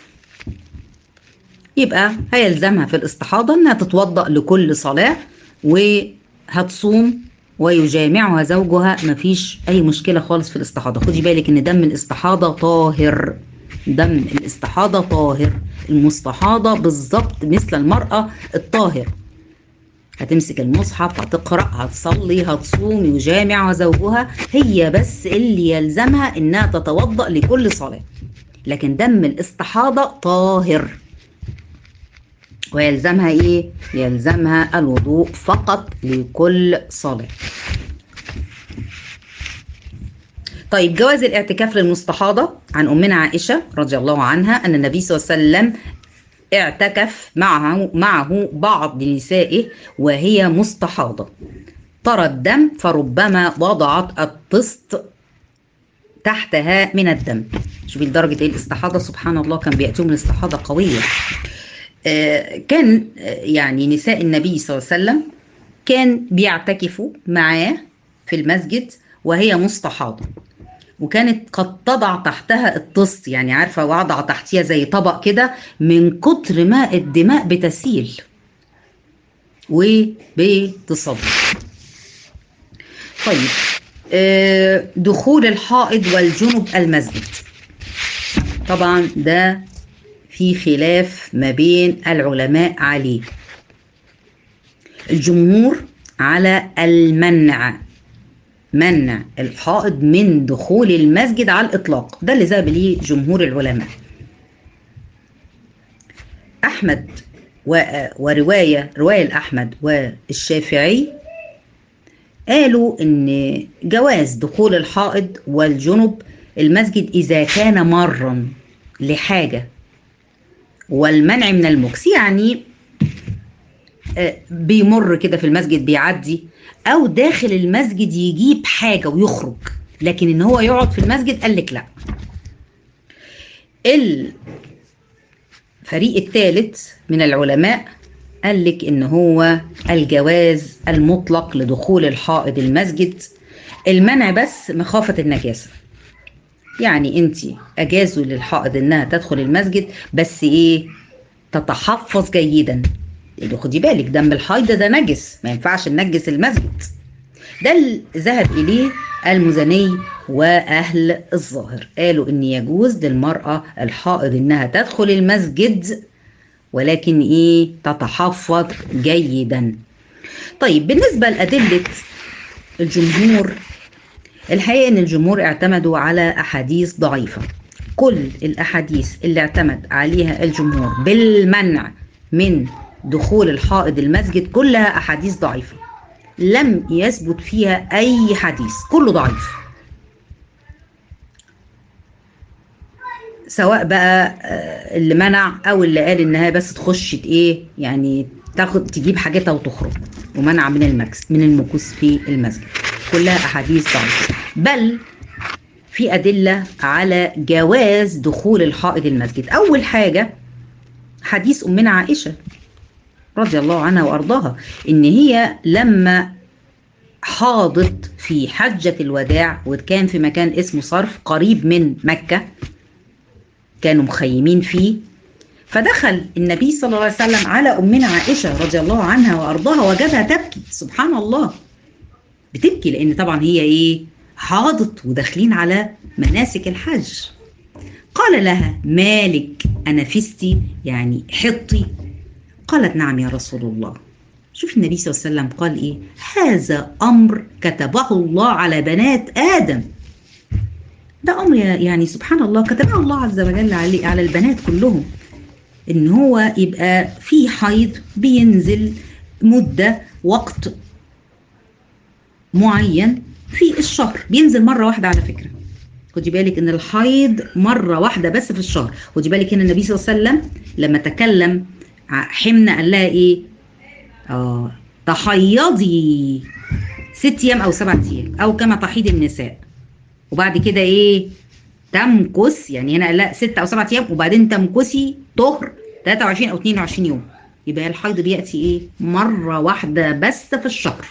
يبقى هيلزمها في الاستحاضة انها تتوضأ لكل صلاة وهتصوم ويجامعها زوجها مفيش اي مشكلة خالص في الاستحاضة خدي بالك ان دم الاستحاضة طاهر دم الاستحاضة طاهر المستحاضة بالظبط مثل المرأة الطاهر هتمسك المصحف هتقرأ هتصلي هتصوم يجامع زوجها هي بس اللي يلزمها انها تتوضأ لكل صلاة لكن دم الاستحاضة طاهر ويلزمها ايه يلزمها الوضوء فقط لكل صلاة طيب جواز الاعتكاف للمستحاضة عن أمنا عائشة رضي الله عنها أن النبي صلى الله عليه وسلم اعتكف معه معه بعض نسائه وهي مستحاضة ترى الدم فربما وضعت الطست تحتها من الدم شوفي لدرجة ايه الاستحاضة سبحان الله كان بيأتيهم الاستحاضة قوية آه كان آه يعني نساء النبي صلى الله عليه وسلم كان بيعتكفوا معاه في المسجد وهي مستحاضة وكانت قد تضع تحتها الطست يعني عارفة وضع تحتها زي طبق كده من كتر ما الدماء بتسيل وبتصلي طيب آه دخول الحائض والجنب المسجد طبعا ده في خلاف ما بين العلماء عليه الجمهور على المنع منع الحائض من دخول المسجد على الإطلاق ده اللي ذهب ليه جمهور العلماء أحمد ورواية رواية الأحمد والشافعي قالوا إن جواز دخول الحائض والجنب المسجد إذا كان مرا لحاجة والمنع من المكس يعني بيمر كده في المسجد بيعدي او داخل المسجد يجيب حاجه ويخرج لكن ان هو يقعد في المسجد قال لك لا الفريق الثالث من العلماء قال لك ان هو الجواز المطلق لدخول الحائض المسجد المنع بس مخافة النجاسة يعني انت اجازوا للحائض انها تدخل المسجد بس ايه تتحفظ جيدا اللي خدي بالك دم الحيض ده نجس ما ينفعش ننجس المسجد ده اللي ذهب اليه المزني واهل الظاهر قالوا ان يجوز للمراه الحائض انها تدخل المسجد ولكن ايه تتحفظ جيدا طيب بالنسبه لادله الجمهور الحقيقه ان الجمهور اعتمدوا على احاديث ضعيفه كل الاحاديث اللي اعتمد عليها الجمهور بالمنع من دخول الحائض المسجد كلها احاديث ضعيفه لم يثبت فيها اي حديث كله ضعيف سواء بقى اللي منع او اللي قال انها بس تخش ايه يعني تاخد تجيب حاجتها وتخرج ومنع من المكس من المكوس في المسجد كلها احاديث ضعيفه بل في ادله على جواز دخول الحائض المسجد اول حاجه حديث امنا عائشه رضي الله عنها وارضاها ان هي لما حاضت في حجة الوداع وكان في مكان اسمه صرف قريب من مكة كانوا مخيمين فيه فدخل النبي صلى الله عليه وسلم على أمنا عائشة رضي الله عنها وأرضاها وجدها تبكي سبحان الله بتبكي لأن طبعا هي إيه حاضت وداخلين على مناسك الحج قال لها مالك أنفستي يعني حطي قالت نعم يا رسول الله شوف النبي صلى الله عليه وسلم قال ايه هذا امر كتبه الله على بنات ادم ده امر يعني سبحان الله كتبه الله عز وجل على على البنات كلهم ان هو يبقى في حيض بينزل مده وقت معين في الشهر بينزل مره واحده على فكره خدي بالك ان الحيض مره واحده بس في الشهر خدي بالك ان النبي صلى الله عليه وسلم لما تكلم حمنا قال لها ايه اه تحيضي ست ايام او سبعة ايام او كما تحيض النساء وبعد كده ايه تمكث يعني هنا لا ست او سبعة ايام وبعدين تمكثي طهر 23 او 22 يوم يبقى الحيض بياتي ايه مره واحده بس في الشهر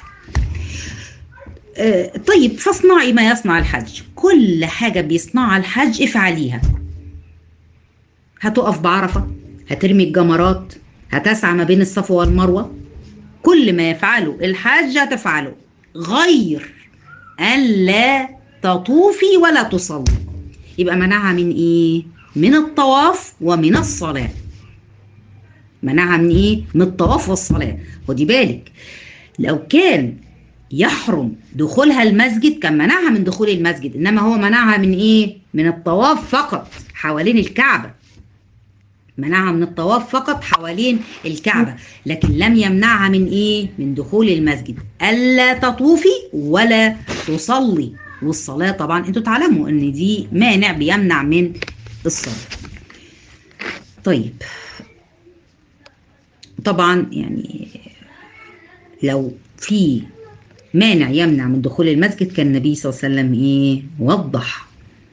آه طيب فاصنعي ما يصنع الحج كل حاجه بيصنعها الحج افعليها هتقف بعرفه هترمي الجمرات هتسعى ما بين الصفا والمروه كل ما يفعله الحاج هتفعله غير ألا تطوفي ولا تصلي يبقى منعها من ايه من الطواف ومن الصلاة منعها من ايه من الطواف والصلاة خدي بالك لو كان يحرم دخولها المسجد كان منعها من دخول المسجد انما هو منعها من ايه من الطواف فقط حوالين الكعبه منعها من الطواف فقط حوالين الكعبة لكن لم يمنعها من ايه من دخول المسجد الا تطوفي ولا تصلي والصلاة طبعا انتوا تعلموا ان دي مانع بيمنع من الصلاة طيب طبعا يعني لو في مانع يمنع من دخول المسجد كان النبي صلى الله عليه وسلم ايه وضح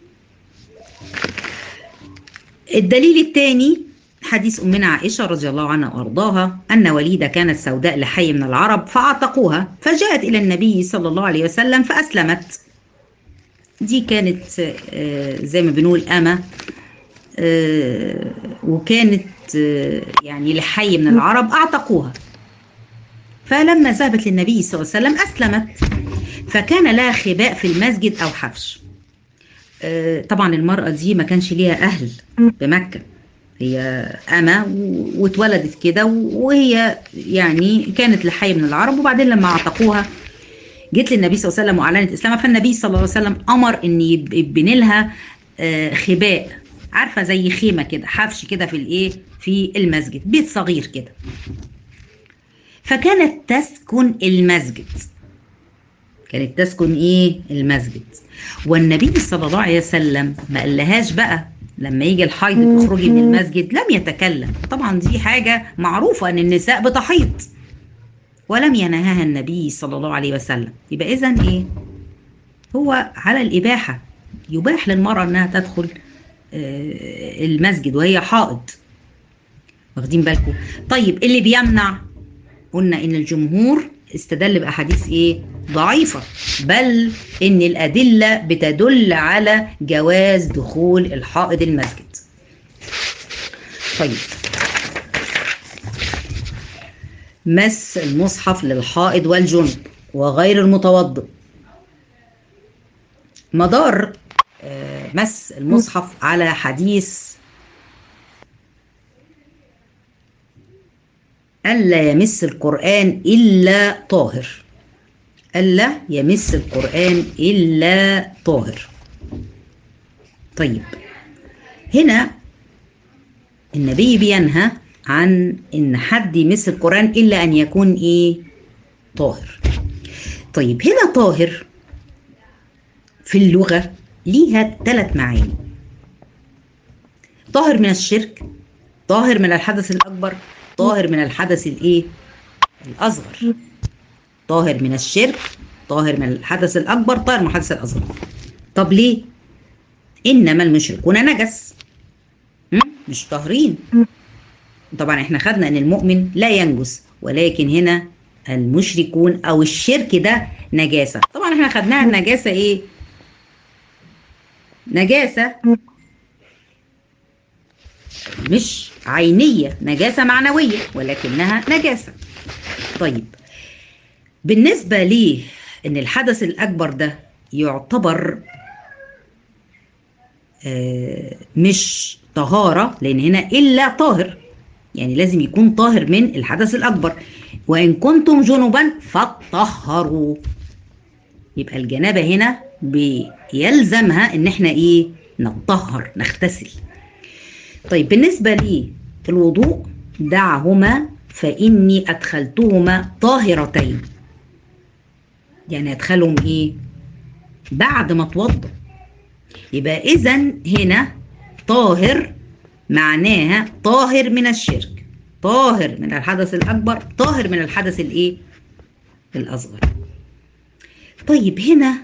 الدليل الثاني حديث أمنا عائشة رضي الله عنها وأرضاها أن وليدة كانت سوداء لحي من العرب فأعتقوها فجاءت إلى النبي صلى الله عليه وسلم فأسلمت دي كانت زي ما بنقول أمة وكانت يعني لحي من العرب أعتقوها فلما ذهبت للنبي صلى الله عليه وسلم أسلمت فكان لها خباء في المسجد أو حفش طبعا المرأة دي ما كانش ليها أهل بمكة هي أما واتولدت كده وهي يعني كانت لحي من العرب وبعدين لما اعتقوها جت للنبي صلى الله عليه وسلم واعلنت اسلامها فالنبي صلى الله عليه وسلم امر ان يبني لها خباء عارفه زي خيمه كده حفش كده في الايه في المسجد بيت صغير كده فكانت تسكن المسجد كانت تسكن ايه المسجد والنبي صلى الله عليه وسلم ما قالهاش بقى لما يجي الحيض تخرجي من المسجد لم يتكلم طبعا دي حاجة معروفة ان النساء بتحيض ولم ينهاها النبي صلى الله عليه وسلم يبقى اذا ايه هو على الاباحة يباح للمرأة انها تدخل المسجد وهي حائض واخدين بالكم طيب اللي بيمنع قلنا ان الجمهور استدل باحاديث ايه ضعيفه بل ان الادله بتدل على جواز دخول الحائض المسجد طيب مس المصحف للحائض والجنب وغير المتوضئ مدار آه، مس المصحف على حديث ألا يمس القرآن إلا طاهر ألا يمس القرآن إلا طاهر طيب هنا النبي بينهى عن ان حد يمس القرآن الا ان يكون ايه طاهر طيب هنا طاهر في اللغة ليها ثلاث معاني طاهر من الشرك طاهر من الحدث الأكبر طاهر من الحدث الايه الأصغر طاهر من الشرك طاهر من الحدث الأكبر طاهر من الحدث الأصغر طب ليه إنما المشركون نجس م? مش طاهرين طبعا احنا خدنا ان المؤمن لا ينجس ولكن هنا المشركون او الشرك ده نجاسة طبعا احنا خدناها النجاسة ايه نجاسة مش عينية نجاسة معنوية ولكنها نجاسة طيب بالنسبة ليه ان الحدث الاكبر ده يعتبر آه مش طهارة لان هنا الا طاهر يعني لازم يكون طاهر من الحدث الأكبر وإن كنتم جنبا فطهروا يبقى الجنابة هنا بيلزمها إن إحنا إيه نطهر نغتسل طيب بالنسبة لي الوضوء دعهما فإني أدخلتهما طاهرتين يعني أدخلهم إيه بعد ما اتوضى يبقى إذا هنا طاهر معناها طاهر من الشرك طاهر من الحدث الأكبر طاهر من الحدث الإيه الأصغر طيب هنا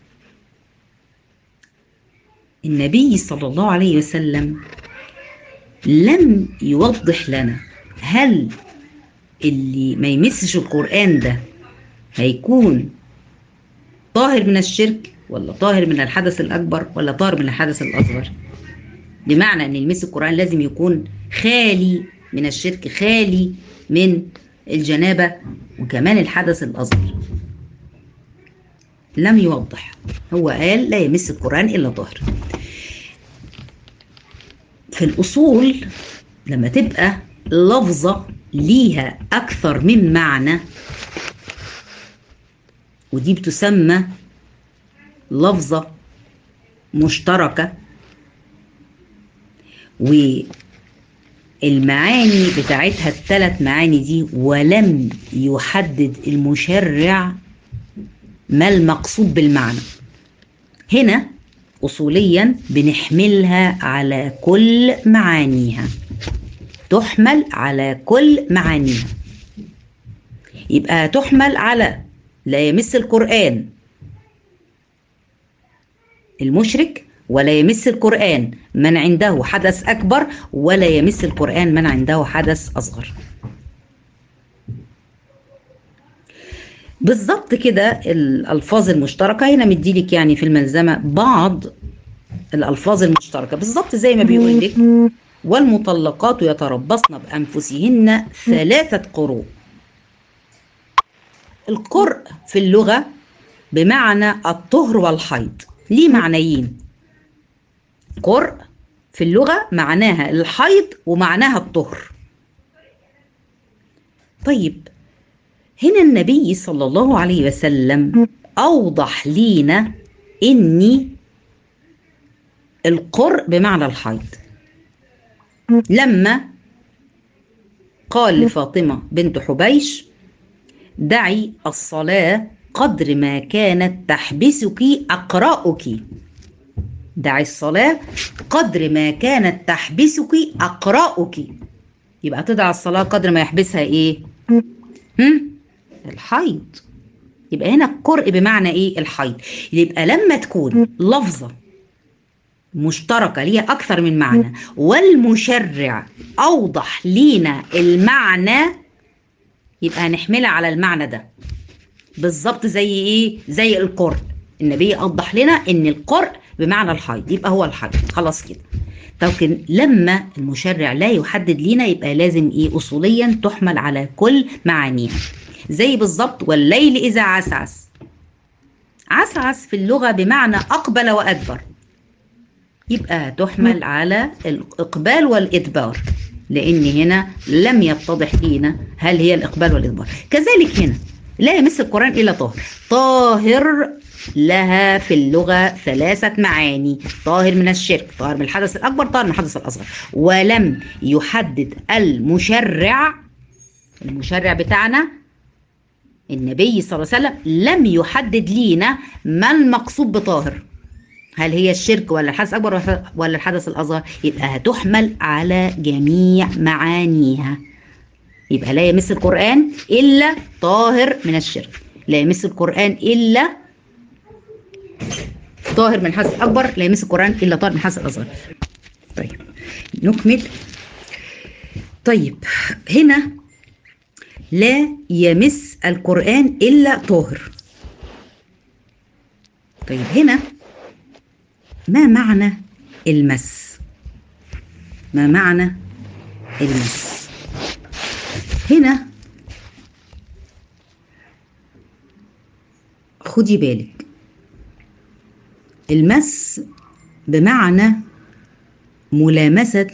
النبي صلى الله عليه وسلم لم يوضح لنا هل اللي ما يمسش القرآن ده هيكون طاهر من الشرك ولا طاهر من الحدث الأكبر ولا طاهر من الحدث الأصغر بمعنى ان المس القرآن لازم يكون خالي من الشرك خالي من الجنابة وكمان الحدث الأصغر لم يوضح هو قال لا يمس القرآن إلا طاهر في الأصول لما تبقى لفظة ليها أكثر من معنى ودي بتسمى لفظة مشتركة والمعاني بتاعتها الثلاث معاني دي ولم يحدد المشرع ما المقصود بالمعنى هنا أصوليا بنحملها على كل معانيها تحمل على كل معانيها يبقى تحمل على لا يمس القرآن المشرك ولا يمس القرآن من عنده حدث أكبر ولا يمس القرآن من عنده حدث أصغر بالظبط كده الألفاظ المشتركة هنا مديلك يعني في الملزمة بعض الألفاظ المشتركة بالظبط زي ما بيقول لك والمطلقات يتربصن بأنفسهن ثلاثة قروء القرء في اللغة بمعنى الطهر والحيض ليه معنيين قرء في اللغة معناها الحيض ومعناها الطهر طيب هنا النبي صلى الله عليه وسلم أوضح لينا إني القرء بمعنى الحيض لما قال لفاطمة بنت حبيش دعي الصلاة قدر ما كانت تحبسك أقراؤك دعي الصلاة قدر ما كانت تحبسك أقراؤك يبقى تدعى الصلاة قدر ما يحبسها إيه؟ هم؟ الحيض يبقى هنا القرء بمعنى إيه؟ الحيض يبقى لما تكون لفظة مشتركة ليها أكثر من معنى والمشرع أوضح لينا المعنى يبقى هنحملها على المعنى ده بالظبط زي ايه زي القرء النبي اوضح لنا ان القرء بمعنى الحيض يبقى هو الحيض خلاص كده لكن لما المشرع لا يحدد لينا يبقى لازم ايه اصوليا تحمل على كل معانيها زي بالظبط والليل اذا عسعس عسعس في اللغه بمعنى اقبل وادبر يبقى تحمل على الاقبال والادبار لان هنا لم يتضح لينا هل هي الاقبال والادبار كذلك هنا لا يمس القران الا طاهر طاهر لها في اللغة ثلاثة معاني طاهر من الشرك طاهر من الحدث الأكبر طاهر من الحدث الأصغر ولم يحدد المشرع المشرع بتاعنا النبي صلى الله عليه وسلم لم يحدد لينا ما المقصود بطاهر هل هي الشرك ولا الحدث الأكبر ولا الحدث الأصغر يبقى هتحمل على جميع معانيها يبقى لا يمس القرآن إلا طاهر من الشرك لا يمس القرآن إلا طاهر من الحدث الأكبر لا يمس القرآن إلا طاهر من الحدث الأصغر طيب نكمل طيب هنا لا يمس القرآن إلا طاهر طيب هنا ما معنى المس ما معنى المس هنا خدي بالك المس بمعنى ملامسة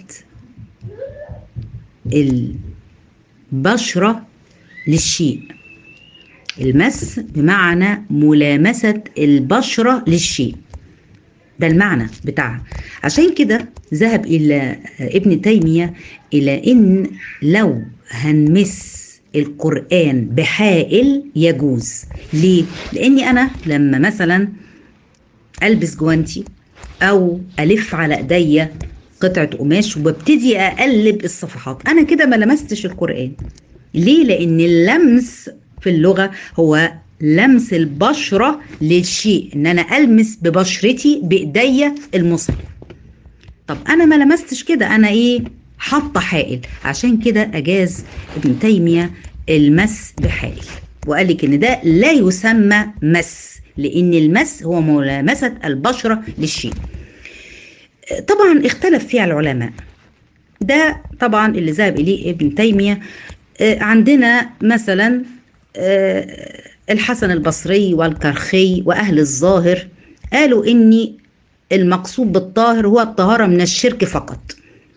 البشرة للشيء المس بمعنى ملامسة البشرة للشيء ده المعنى بتاعها عشان كده ذهب إلى ابن تيمية إلى إن لو هنمس القرآن بحائل يجوز ليه؟ لأني أنا لما مثلا ألبس جوانتي أو ألف على إيديا قطعة قماش وببتدي أقلب الصفحات أنا كده ما لمستش القرآن ليه؟ لأن اللمس في اللغة هو لمس البشرة للشيء إن أنا ألمس ببشرتي بإيديا المصحف طب أنا ما لمستش كده أنا إيه؟ حاطة حائل عشان كده أجاز ابن تيمية المس بحائل وقال لك إن ده لا يسمى مس لأن المس هو ملامسة البشرة للشيء طبعا اختلف فيها العلماء ده طبعا اللي ذهب إليه ابن تيمية عندنا مثلا الحسن البصري والكرخي وأهل الظاهر قالوا إن المقصود بالطاهر هو الطهارة من الشرك فقط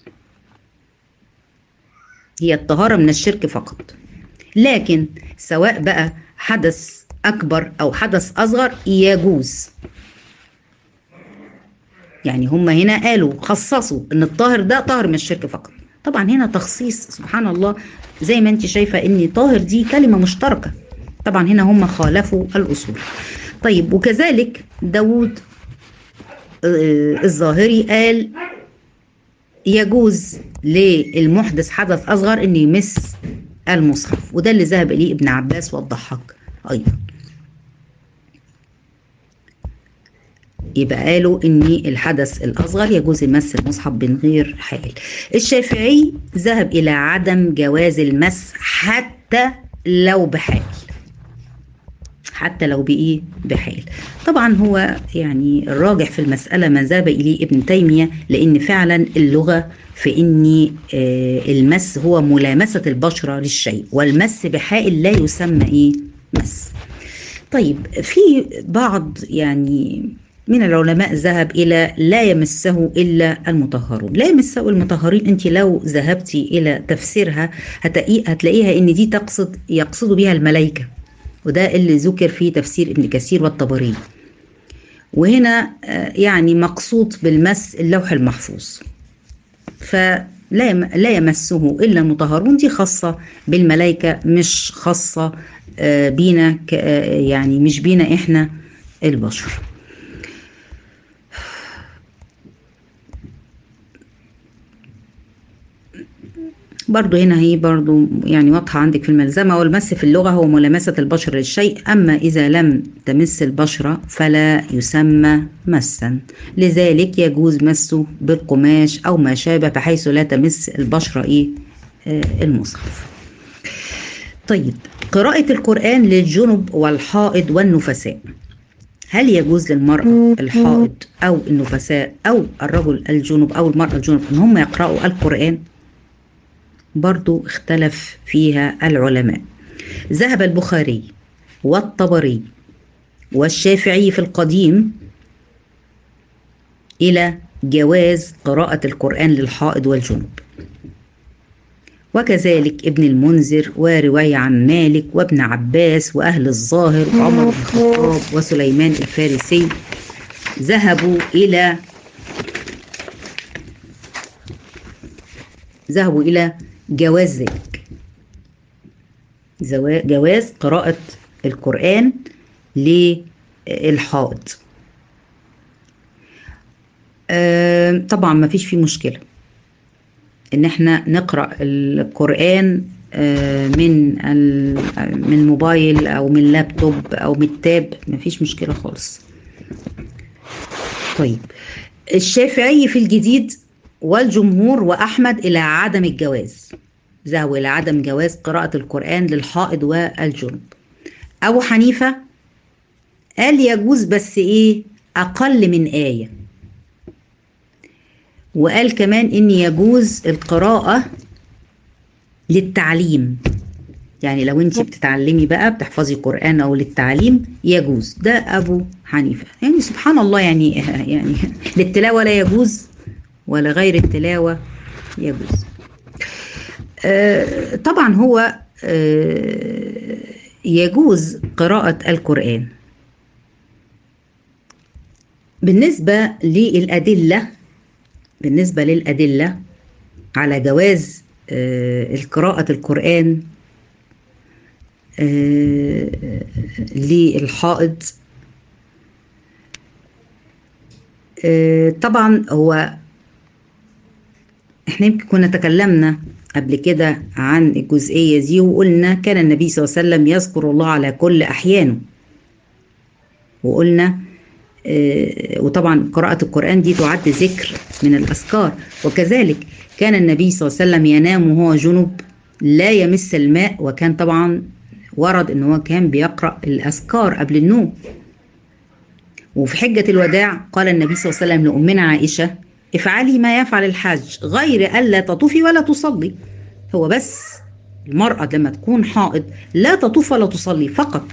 هي الطهارة من الشرك فقط لكن سواء بقى حدث أكبر أو حدث أصغر يجوز يعني هم هنا قالوا خصصوا ان الطاهر ده طاهر من الشرك فقط طبعا هنا تخصيص سبحان الله زي ما انت شايفة ان طاهر دي كلمة مشتركة طبعا هنا هم خالفوا الأصول طيب وكذلك داود الظاهري قال يجوز للمحدث حدث أصغر أن يمس المصحف وده اللي ذهب إليه ابن عباس والضحاك أيضا يبقى قالوا ان الحدث الاصغر يجوز المس المصحف من غير حائل الشافعي ذهب الى عدم جواز المس حتى لو بحائل حتى لو بايه بحائل طبعا هو يعني الراجح في المساله ما ذهب اليه ابن تيميه لان فعلا اللغه في ان المس هو ملامسه البشره للشيء والمس بحائل لا يسمى ايه مس طيب في بعض يعني من العلماء ذهب إلى لا يمسه إلا المطهرون لا يمسه المطهرين أنت لو ذهبتي إلى تفسيرها هتلاقيها أن دي تقصد يقصد بها الملائكة وده اللي ذكر في تفسير ابن كثير والطبري وهنا يعني مقصود بالمس اللوح المحفوظ فلا لا يمسه إلا المطهرون دي خاصة بالملائكة مش خاصة بينا يعني مش بينا إحنا البشر برضو هنا هي برضو يعني واضحة عندك في الملزمة والمس في اللغة هو ملامسة البشر للشيء أما إذا لم تمس البشرة فلا يسمى مسا لذلك يجوز مسه بالقماش أو ما شابه بحيث لا تمس البشرة إيه آه المصحف طيب قراءة القرآن للجنب والحائض والنفساء هل يجوز للمرأة الحائض أو النفساء أو الرجل الجنب أو المرأة الجنب إن هم يقرأوا القرآن؟ برضو اختلف فيها العلماء ذهب البخاري والطبري والشافعي في القديم إلى جواز قراءة القرآن للحائض والجنب وكذلك ابن المنذر ورواية عن مالك وابن عباس وأهل الظاهر وعمر بن الخطاب وسليمان الفارسي ذهبوا إلى ذهبوا إلى جواز ذلك جواز قراءة القرآن للحائض أه طبعا ما فيش فيه مشكله ان احنا نقرا القران أه من من الموبايل او من اللابتوب او من التاب ما فيش مشكله خالص طيب الشافعي في الجديد والجمهور واحمد الى عدم الجواز ذهبوا الى عدم جواز قراءه القران للحائض والجنب ابو حنيفه قال يجوز بس ايه اقل من ايه وقال كمان ان يجوز القراءة للتعليم يعني لو انت بتتعلمي بقى بتحفظي قرآن او للتعليم يجوز ده ابو حنيفة يعني سبحان الله يعني يعني للتلاوة لا يجوز ولا غير التلاوة يجوز آه طبعا هو آه يجوز قراءة القرآن بالنسبة للأدلة بالنسبة للأدلة على جواز آه القراءة القرآن آه للحائض آه طبعا هو احنا يمكن كنا تكلمنا قبل كده عن الجزئية دي وقلنا كان النبي صلى الله عليه وسلم يذكر الله على كل أحيانه وقلنا وطبعا قراءة القرآن دي تعد ذكر من الأذكار وكذلك كان النبي صلى الله عليه وسلم ينام وهو جنب لا يمس الماء وكان طبعا ورد ان هو كان بيقرأ الأذكار قبل النوم وفي حجة الوداع قال النبي صلى الله عليه وسلم لأمنا عائشة افعلي ما يفعل الحاج غير ألا تطوفي ولا تصلي هو بس المرأة لما تكون حائض لا تطوف ولا تصلي فقط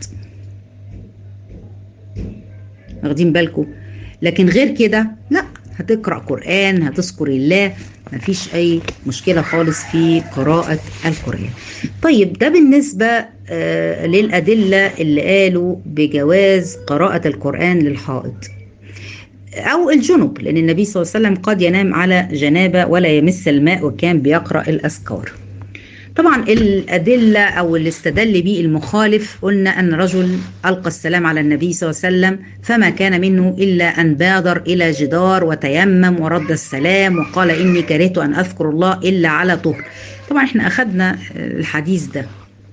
واخدين بالكم لكن غير كده لا هتقرا قران هتذكر الله مفيش اي مشكله خالص في قراءه القران طيب ده بالنسبه آه للادله اللي قالوا بجواز قراءه القران للحائض او الجنب لان النبي صلى الله عليه وسلم قد ينام على جنابه ولا يمس الماء وكان بيقرا الاذكار طبعا الأدلة أو اللي استدل به المخالف قلنا أن رجل ألقى السلام على النبي صلى الله عليه وسلم فما كان منه إلا أن بادر إلى جدار وتيمم ورد السلام وقال إني كرهت أن أذكر الله إلا على طهر طبعا احنا أخذنا الحديث ده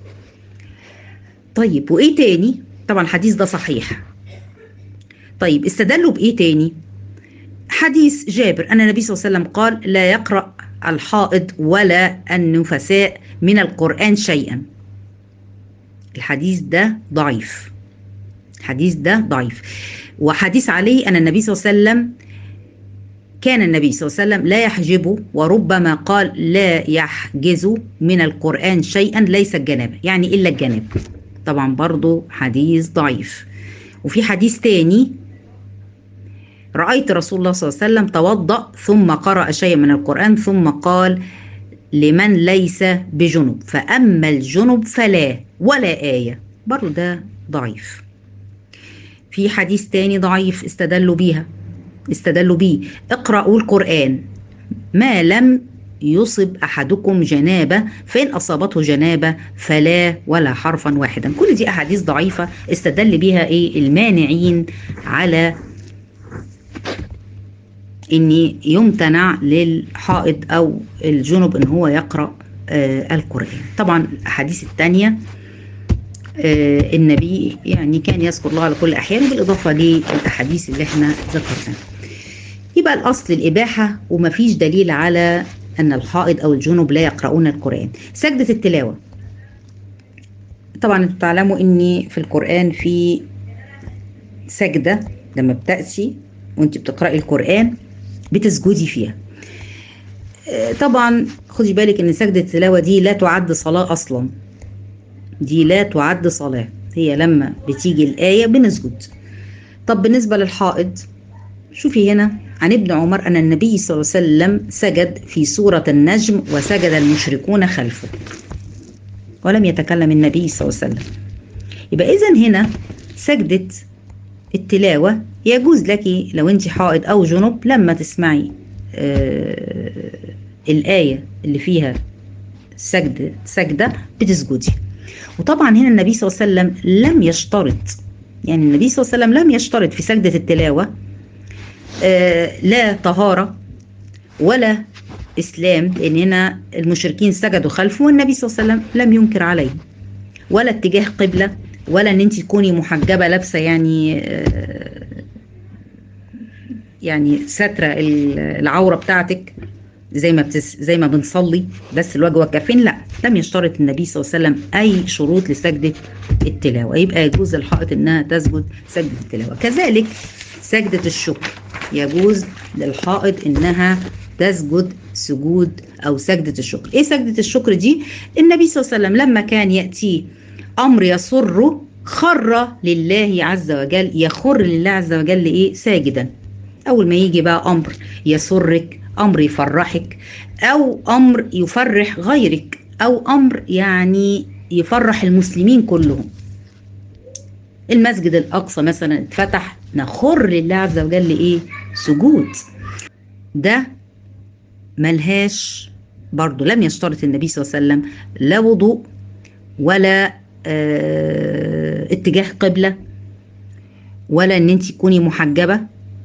طيب وإيه تاني طبعا الحديث ده صحيح طيب استدلوا بإيه تاني حديث جابر أن النبي صلى الله عليه وسلم قال لا يقرأ الحائض ولا النفساء من القرآن شيئا الحديث ده ضعيف الحديث ده ضعيف وحديث عليه أن النبي صلى الله عليه وسلم كان النبي صلى الله عليه وسلم لا يحجبه وربما قال لا يحجز من القرآن شيئا ليس الجنابة يعني إلا الجنابة طبعا برضو حديث ضعيف وفي حديث تاني رأيت رسول الله صلى الله عليه وسلم توضأ ثم قرأ شيئا من القرآن ثم قال لمن ليس بجنب فأما الجنب فلا ولا آية برضو ده ضعيف في حديث تاني ضعيف استدلوا بيها استدلوا بيه اقرأوا القرآن ما لم يصب أحدكم جنابة فإن أصابته جنابة فلا ولا حرفا واحدا كل دي أحاديث ضعيفة استدل بها إيه المانعين على ان يمتنع للحائض او الجنب ان هو يقرا آه القران طبعا الاحاديث الثانيه آه النبي يعني كان يذكر الله على كل احيان بالاضافه للاحاديث اللي احنا ذكرناها يبقى الاصل الاباحه ومفيش دليل على ان الحائض او الجنب لا يقرؤون القران سجده التلاوه طبعا انتوا تعلموا ان في القرآن في سجدة لما بتأتي وانت بتقرأي القرآن بتسجدي فيها آه، طبعا خدي بالك ان سجدة التلاوة دي لا تعد صلاة اصلا دي لا تعد صلاة هي لما بتيجي الآية بنسجد طب بالنسبة للحائض شوفي هنا عن ابن عمر أن النبي صلى الله عليه وسلم سجد في سورة النجم وسجد المشركون خلفه ولم يتكلم النبي صلى الله عليه وسلم يبقى إذا هنا سجدة التلاوة يجوز لك لو أنت حائض أو جنب لما تسمعي آه الآية اللي فيها سجدة سجدة بتسجدي وطبعا هنا النبي صلى الله عليه وسلم لم يشترط يعني النبي صلى الله عليه وسلم لم يشترط في سجدة التلاوة آه لا طهارة ولا إسلام لأن هنا المشركين سجدوا خلفه والنبي صلى الله عليه وسلم لم ينكر عليه ولا اتجاه قبلة ولا ان انت تكوني محجبة لابسة يعني آه يعني سترة العورة بتاعتك زي ما بتس زي ما بنصلي بس الوجه والكفين لا لم يشترط النبي صلى الله عليه وسلم اي شروط لسجده التلاوه يبقى يجوز للحائط انها تسجد سجده التلاوه كذلك سجده الشكر يجوز للحائط انها تسجد سجود او سجده الشكر ايه سجده الشكر دي النبي صلى الله عليه وسلم لما كان ياتي امر يسره خر لله عز وجل يخر لله عز وجل ايه ساجدا اول ما يجي بقى امر يسرك امر يفرحك او امر يفرح غيرك او امر يعني يفرح المسلمين كلهم المسجد الاقصى مثلا اتفتح نخر لله عز وجل ايه سجود ده ملهاش برضو لم يشترط النبي صلى الله عليه وسلم لا وضوء ولا اه اتجاه قبلة ولا ان انت تكوني محجبة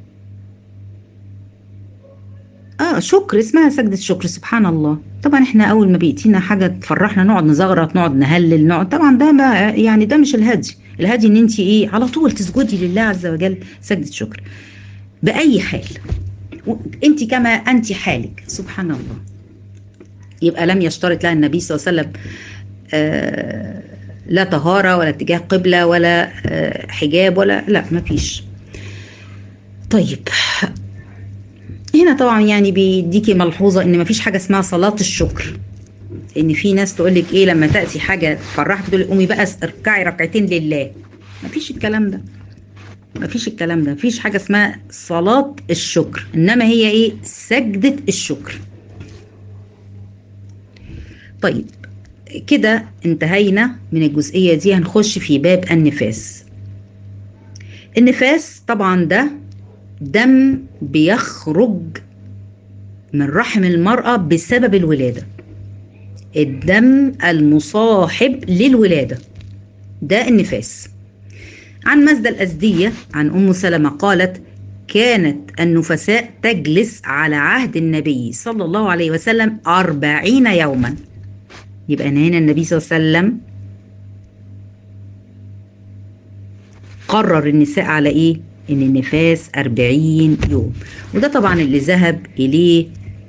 اه شكر اسمها سجدة شكر سبحان الله طبعا احنا اول ما بيأتينا حاجة تفرحنا نقعد نزغرط نقعد نهلل نقعد طبعا ده ما يعني ده مش الهدي الهدي ان انت ايه على طول تسجدي لله عز وجل سجدة شكر بأي حال انت كما انت حالك سبحان الله يبقى لم يشترط لها النبي صلى الله عليه وسلم آه لا طهارة ولا اتجاه قبلة ولا آه حجاب ولا لا ما فيش طيب هنا طبعا يعني بيديكي ملحوظه ان مفيش حاجه اسمها صلاه الشكر ان في ناس تقول لك ايه لما تاتي حاجه تفرحك تقول قومي بقى اركعي ركعتين لله مفيش الكلام ده مفيش الكلام ده مفيش حاجه اسمها صلاه الشكر انما هي ايه سجده الشكر طيب كده انتهينا من الجزئيه دي هنخش في باب النفاس النفاس طبعا ده دم بيخرج من رحم المرأة بسبب الولادة الدم المصاحب للولادة ده النفاس عن مزدة الأزدية عن أم سلمة قالت كانت النفساء تجلس على عهد النبي صلى الله عليه وسلم أربعين يوما يبقى هنا النبي صلى الله عليه وسلم قرر النساء على إيه ان النفاس 40 يوم وده طبعا اللي ذهب اليه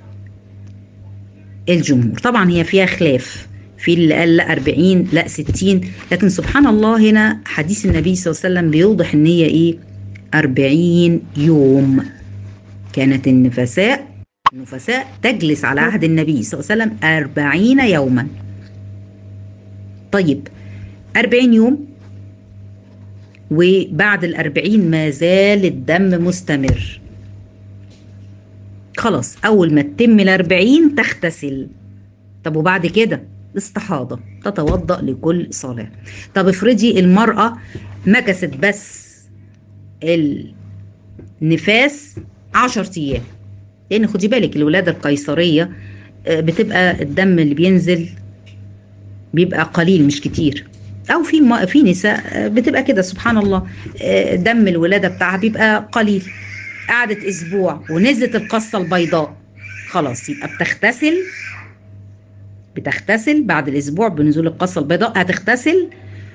الجمهور طبعا هي فيها خلاف في اللي قال لا 40 لا 60 لكن سبحان الله هنا حديث النبي صلى الله عليه وسلم بيوضح ان هي ايه 40 يوم كانت النفساء النفساء تجلس على عهد النبي صلى الله عليه وسلم 40 يوما طيب 40 يوم وبعد الأربعين ما زال الدم مستمر خلاص أول ما تتم الأربعين تغتسل طب وبعد كده استحاضة تتوضأ لكل صلاة طب افرضي المرأة مكست بس النفاس عشر أيام لأن خدي بالك الولادة القيصرية بتبقى الدم اللي بينزل بيبقى قليل مش كتير او في في نساء بتبقى كده سبحان الله دم الولاده بتاعها بيبقى قليل قعدت اسبوع ونزلت القصه البيضاء خلاص يبقى بتغتسل بتغتسل بعد الاسبوع بنزول القصه البيضاء هتغتسل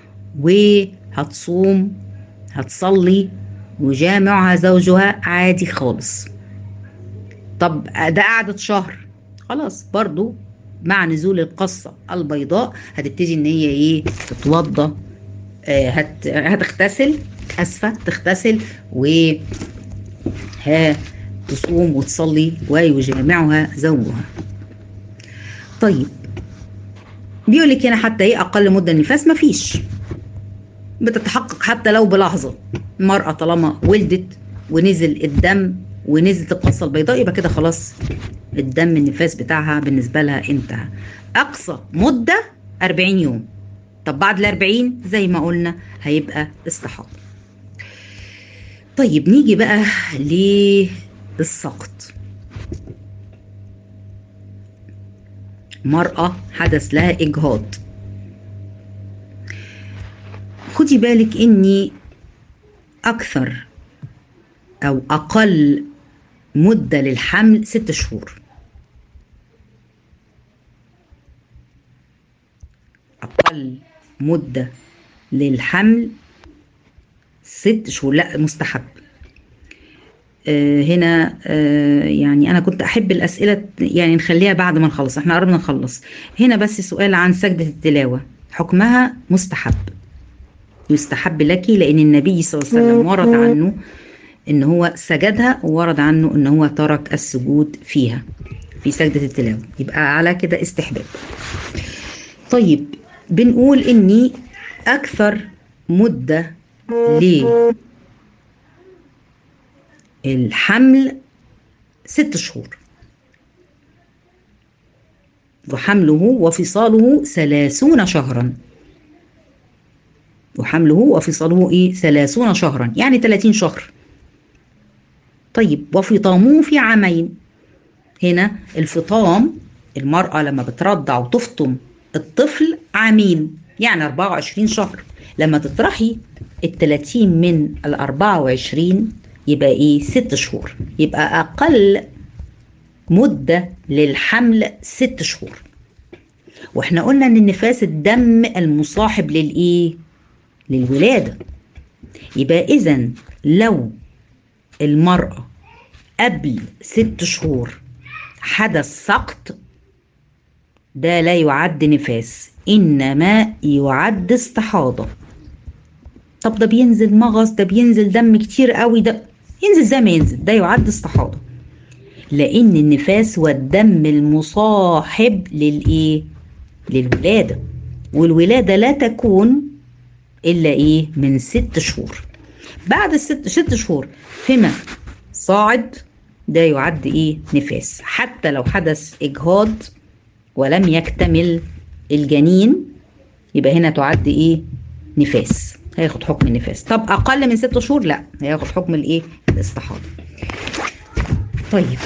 وهتصوم هتصلي وجامعها زوجها عادي خالص طب ده قعدت شهر خلاص برضو مع نزول القصة البيضاء هتبتدي ان هي ايه تتوضى آه هت هتغتسل اسفة تغتسل و ها تصوم وتصلي ويجامعها زوجها طيب بيقول لك هنا حتى ايه اقل مده النفاس مفيش بتتحقق حتى لو بلحظه المراه طالما ولدت ونزل الدم ونزلت القصه البيضاء يبقى كده خلاص الدم النفاس بتاعها بالنسبه لها انتهى اقصى مده 40 يوم طب بعد ال 40 زي ما قلنا هيبقى استحاضه طيب نيجي بقى للسقط مرأة حدث لها إجهاض خدي بالك إني أكثر أو أقل مدة للحمل ست شهور أقل مدة للحمل ست شهور لا مستحب آه هنا آه يعني انا كنت احب الاسئله يعني نخليها بعد ما نخلص احنا قربنا نخلص هنا بس سؤال عن سجده التلاوه حكمها مستحب يستحب لك لان النبي صلى الله عليه وسلم ورد عنه ان هو سجدها وورد عنه ان هو ترك السجود فيها في سجده التلاوه يبقى على كده استحباب طيب بنقول اني اكثر مده للحمل ست شهور وحمله وفصاله ثلاثون شهرا وحمله وفصاله ايه ثلاثون شهرا يعني 30 شهر طيب وفطامه في عامين هنا الفطام المرأة لما بترضع وتفطم الطفل عامين يعني 24 شهر لما تطرحي ال 30 من ال 24 يبقى ايه ست شهور يبقى اقل مدة للحمل ست شهور واحنا قلنا ان النفاس الدم المصاحب للايه للولادة يبقى اذا لو المرأة قبل ست شهور حدث سقط ده لا يعد نفاس انما يعد استحاضه طب ده بينزل مغص ده بينزل دم كتير قوي ده ينزل زي ما ينزل ده يعد استحاضه لان النفاس هو الدم المصاحب للايه للولاده والولاده لا تكون الا ايه من ست شهور بعد الست ست شهور فيما صاعد ده يعد ايه نفاس حتى لو حدث اجهاض ولم يكتمل الجنين يبقى هنا تعد ايه نفاس هياخد حكم النفاس طب اقل من ست شهور لا هياخد حكم الايه الاستحاضه طيب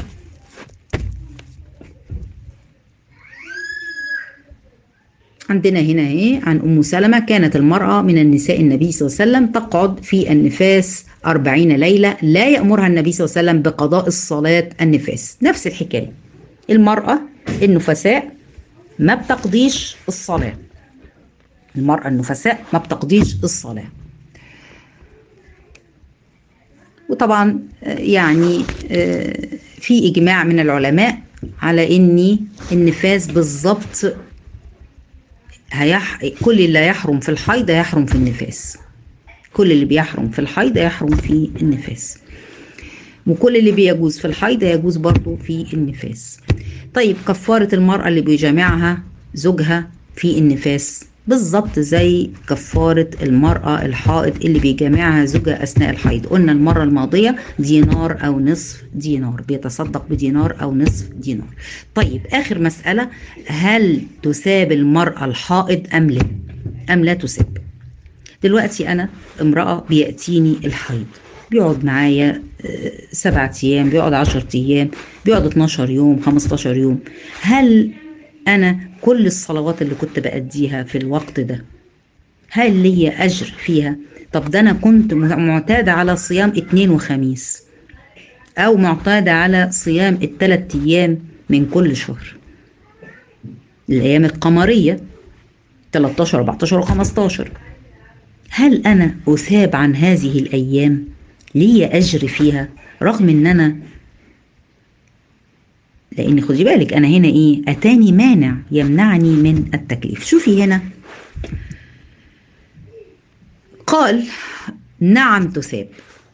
عندنا هنا ايه عن ام سلمة كانت المرأة من النساء النبي صلى الله عليه وسلم تقعد في النفاس أربعين ليلة لا يأمرها النبي صلى الله عليه وسلم بقضاء الصلاة النفاس نفس الحكاية المرأة النفساء ما بتقضيش الصلاة المرأة النفساء ما بتقضيش الصلاة وطبعا يعني في إجماع من العلماء على إن النفاس بالظبط هيح... كل اللي يحرم في الحيض يحرم في النفاس كل اللي بيحرم في الحيض يحرم في النفاس وكل اللي بيجوز في الحيض يجوز برضه في النفاس طيب كفارة المرأة اللي بيجامعها زوجها في النفاس بالظبط زي كفارة المرأة الحائض اللي بيجامعها زوجها أثناء الحيض قلنا المرة الماضية دينار أو نصف دينار بيتصدق بدينار أو نصف دينار طيب آخر مسألة هل تساب المرأة الحائض أم لا أم لا تساب دلوقتي أنا امرأة بيأتيني الحيض بيقعد معايا سبعة أيام بيقعد عشر أيام بيقعد 12 يوم 15 يوم هل أنا كل الصلوات اللي كنت بأديها في الوقت ده هل لي أجر فيها طب ده أنا كنت معتادة على صيام اتنين وخميس أو معتادة على صيام التلات أيام من كل شهر الأيام القمرية 13 14 و15 هل أنا أثاب عن هذه الأيام لي أجر فيها رغم إن أنا لان خدي بالك انا هنا ايه اتاني مانع يمنعني من التكليف شوفي هنا قال نعم تثاب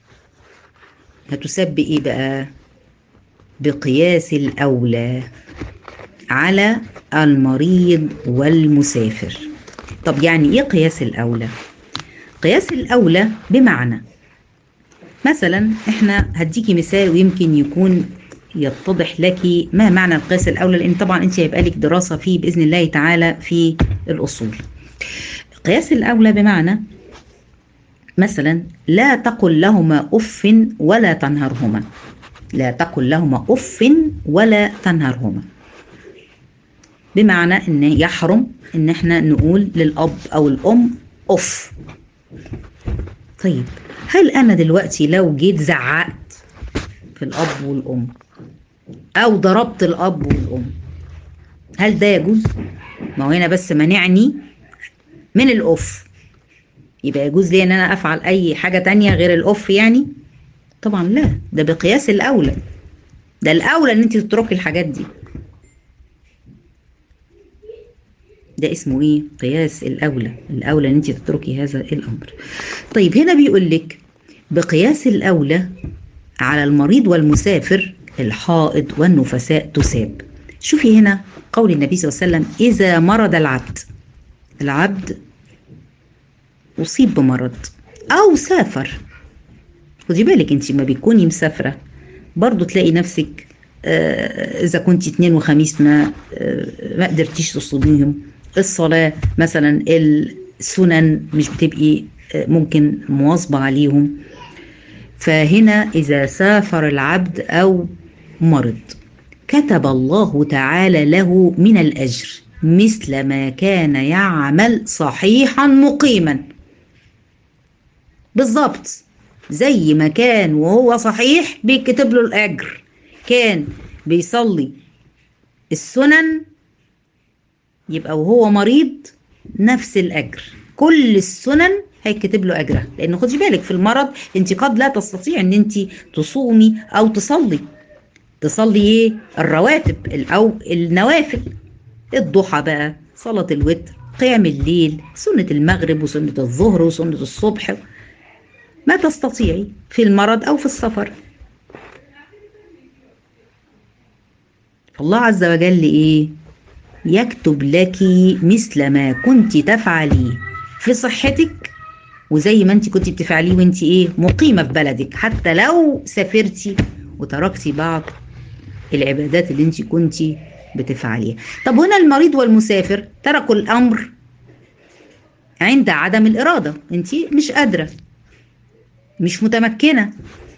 هتثاب بايه بقى بقياس الاولى على المريض والمسافر طب يعني ايه قياس الاولى قياس الاولى بمعنى مثلا احنا هديكي مثال ويمكن يكون يتضح لك ما معنى القياس الاولى لان طبعا انت هيبقى لك دراسه فيه باذن الله تعالى في الاصول قياس الاولى بمعنى مثلا لا تقل لهما اف ولا تنهرهما لا تقل لهما اف ولا تنهرهما بمعنى ان يحرم ان احنا نقول للاب او الام اف طيب هل انا دلوقتي لو جيت زعقت في الاب والام او ضربت الاب والام هل ده يجوز ما هو هنا بس منعني من الاف يبقى يجوز لي ان انا افعل اي حاجه تانية غير الاف يعني طبعا لا ده بقياس الاولى ده الاولى ان انت تتركي الحاجات دي ده اسمه ايه قياس الاولى الاولى ان انت تتركي هذا الامر طيب هنا بيقول لك بقياس الاولى على المريض والمسافر الحائض والنفساء تساب شوفي هنا قول النبي صلى الله عليه وسلم اذا مرض العبد العبد اصيب بمرض او سافر خدي بالك انت ما بتكوني مسافره برضو تلاقي نفسك آه اذا كنت اثنين وخميس ما آه ما قدرتيش تصوميهم الصلاه مثلا السنن مش بتبقي آه ممكن مواظبه عليهم فهنا اذا سافر العبد او مرض كتب الله تعالى له من الاجر مثل ما كان يعمل صحيحا مقيما بالظبط زي ما كان وهو صحيح بيكتب له الاجر كان بيصلي السنن يبقى وهو مريض نفس الاجر كل السنن هيكتب له اجرها لان خدي بالك في المرض انت قد لا تستطيع ان انت تصومي او تصلي تصلي ايه الرواتب او النوافل الضحى بقى صلاة الوتر قيام الليل سنة المغرب وسنة الظهر وسنة الصبح ما تستطيعي في المرض أو في السفر الله عز وجل إيه يكتب لك مثل ما كنت تفعليه في صحتك وزي ما انت كنت بتفعليه وانت ايه مقيمة في بلدك حتى لو سافرتي وتركتي بعض العبادات اللي انت كنت بتفعليها طب هنا المريض والمسافر تركوا الامر عند عدم الاراده انت مش قادره مش متمكنه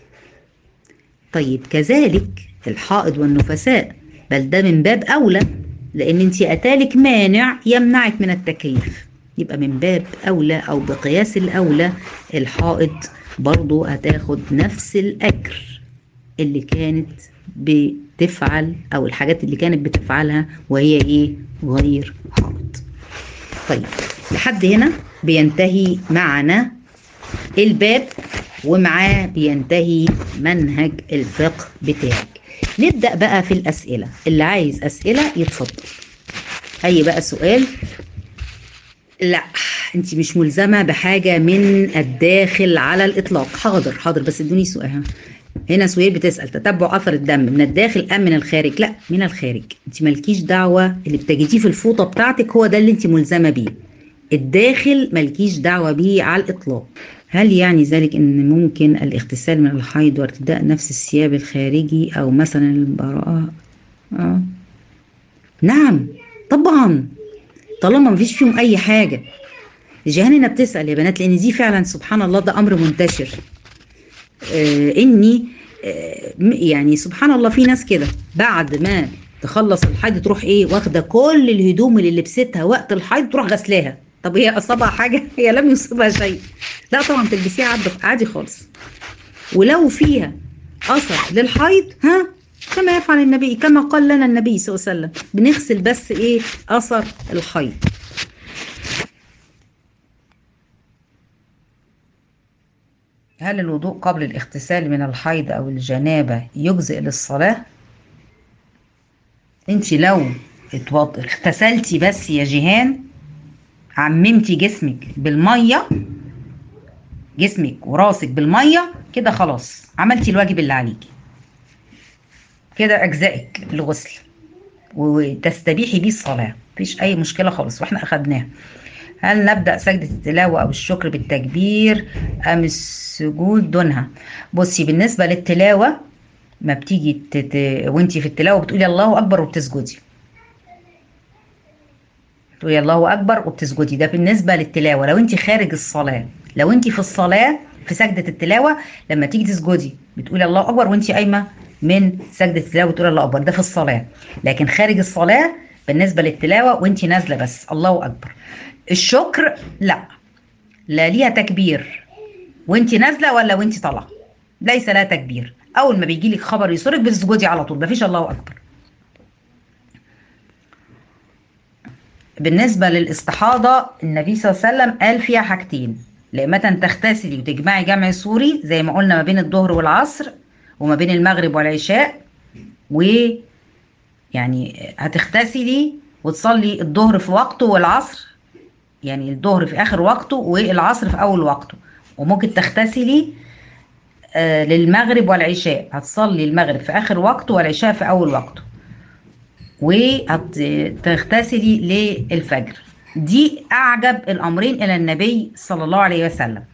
طيب كذلك الحائض والنفساء بل ده من باب اولى لان انت اتالك مانع يمنعك من التكليف يبقى من باب اولى او بقياس الاولى الحائض برضو هتاخد نفس الاجر اللي كانت بتفعل او الحاجات اللي كانت بتفعلها وهي ايه غير حائض طيب لحد هنا بينتهي معنا الباب ومعاه بينتهي منهج الفقه بتاعك نبدأ بقى في الأسئلة اللي عايز أسئلة يتفضل أي بقى سؤال لا انت مش ملزمة بحاجة من الداخل على الإطلاق حاضر حاضر بس ادوني سؤال هنا سوير بتسأل تتبع أثر الدم من الداخل أم من الخارج لا من الخارج انت مالكيش دعوة اللي بتجديه في الفوطة بتاعتك هو ده اللي انت ملزمة بيه الداخل مالكيش دعوة بيه على الإطلاق هل يعني ذلك ان ممكن الاغتسال من الحيض وارتداء نفس الثياب الخارجي او مثلا البراءة آه. نعم طبعا طالما مفيش فيهم اي حاجة جهاننا بتسأل يا بنات لان دي فعلا سبحان الله ده امر منتشر آه اني آه يعني سبحان الله في ناس كده بعد ما تخلص الحيض تروح ايه واخده كل الهدوم اللي لبستها وقت الحيض تروح غسلاها طب هي اصابها حاجه هي لم يصيبها شيء لا طبعا تلبسيها عادي عادي خالص ولو فيها اثر للحيض ها كما يفعل النبي كما قال لنا النبي صلى الله عليه وسلم بنغسل بس ايه اثر الحيض هل الوضوء قبل الاغتسال من الحيض او الجنابه يجزئ للصلاه انت لو اتوض... اغتسلتي بس يا جيهان عممتي جسمك بالميه جسمك وراسك بالميه كده خلاص عملتي الواجب اللي عليكي كده اجزائك الغسل وتستبيحي بيه الصلاه مفيش اي مشكله خالص واحنا اخدناها هل نبدا سجده التلاوه او الشكر بالتكبير ام السجود دونها بصي بالنسبه للتلاوه ما بتيجي تت... وانتي في التلاوه بتقولي الله اكبر وبتسجدي تقولي الله اكبر وبتسجدي ده بالنسبه للتلاوه لو انت خارج الصلاه لو انت في الصلاه في سجده التلاوه لما تيجي تسجدي بتقولي الله اكبر وانت قايمه من سجده التلاوه بتقولي الله اكبر ده في الصلاه لكن خارج الصلاه بالنسبه للتلاوه وانت نازله بس الله اكبر الشكر لا لا ليها تكبير وانت نازله ولا وانت طالعه ليس لها تكبير اول ما بيجي لك خبر يسرك بتسجدي على طول مفيش الله اكبر بالنسبه للاستحاضه النبي صلى الله عليه وسلم قال فيها حاجتين لمتى تغتسلي وتجمعي جمع سوري زي ما قلنا ما بين الظهر والعصر وما بين المغرب والعشاء و يعني هتغتسلي وتصلي الظهر في وقته والعصر يعني الظهر في اخر وقته والعصر في اول وقته وممكن تغتسلي آه للمغرب والعشاء هتصلي المغرب في اخر وقته والعشاء في اول وقته وهتغتسلي للفجر دي اعجب الامرين الى النبي صلى الله عليه وسلم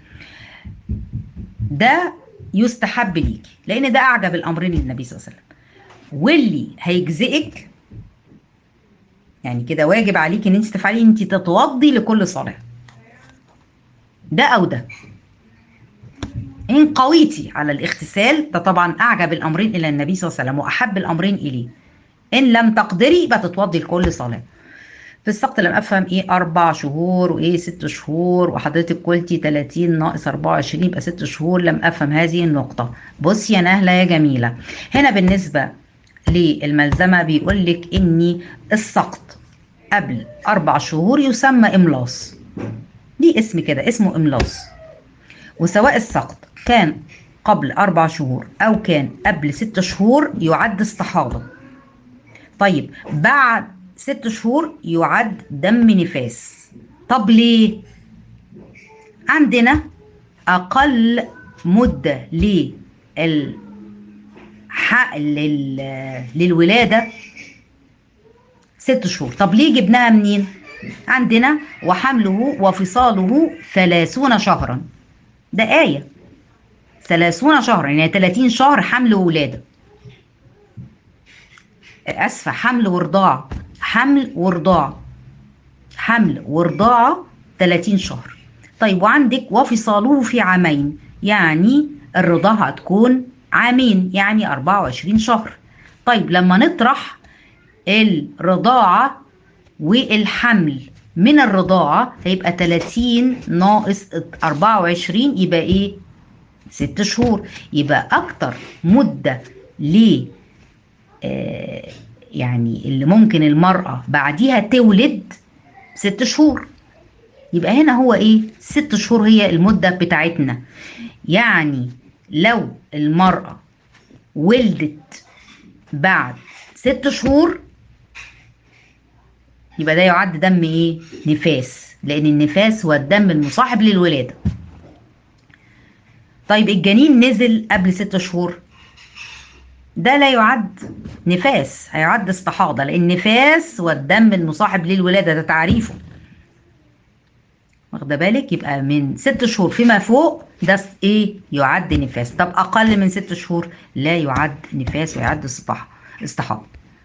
ده يستحب ليكي لان ده اعجب الامرين للنبي صلى الله عليه وسلم واللي هيجزئك يعني كده واجب عليك ان انت تفعلي انت تتوضي لكل صلاه ده او ده ان قويتي على الاغتسال ده طبعا اعجب الامرين الى النبي صلى الله عليه وسلم واحب الامرين اليه ان لم تقدري يبقى تتوضي لكل صلاه في السقط لم افهم ايه اربع شهور وايه ست شهور وحضرتك قلتي 30 ناقص 24 يبقى ست شهور لم افهم هذه النقطه بصي يا نهله يا جميله هنا بالنسبه للملزمه بيقول لك اني السقط قبل اربع شهور يسمى املاص دي اسم كده اسمه املاص وسواء السقط كان قبل اربع شهور او كان قبل ست شهور يعد استحاضه طيب بعد ست شهور يعد دم نفاس طب ليه عندنا اقل مده لل لل... للولاده ست شهور طب ليه جبناها منين عندنا وحمله وفصاله ثلاثون شهرا ده آية ثلاثون شهرا يعني 30 شهر حمل وولادة أسفة حمل ورضاعة حمل ورضاعة حمل ورضاعة 30 شهر طيب وعندك وفصاله في عامين يعني الرضاعة هتكون عامين يعني 24 شهر طيب لما نطرح الرضاعة والحمل من الرضاعة هيبقى 30 ناقص 24 يبقى ايه؟ ست شهور يبقى أكتر مدة ل آه يعني اللي ممكن المرأة بعديها تولد ست شهور يبقى هنا هو ايه؟ ست شهور هي المدة بتاعتنا يعني لو المرأة ولدت بعد ست شهور يبقى ده يعد دم ايه نفاس لان النفاس هو الدم المصاحب للولاده طيب الجنين نزل قبل ست شهور ده لا يعد نفاس هيعد استحاضه لان النفاس هو الدم المصاحب للولاده ده تعريفه واخده بالك يبقى من ست شهور فيما فوق ده ايه يعد نفاس طب اقل من ست شهور لا يعد نفاس ويعد استحاضه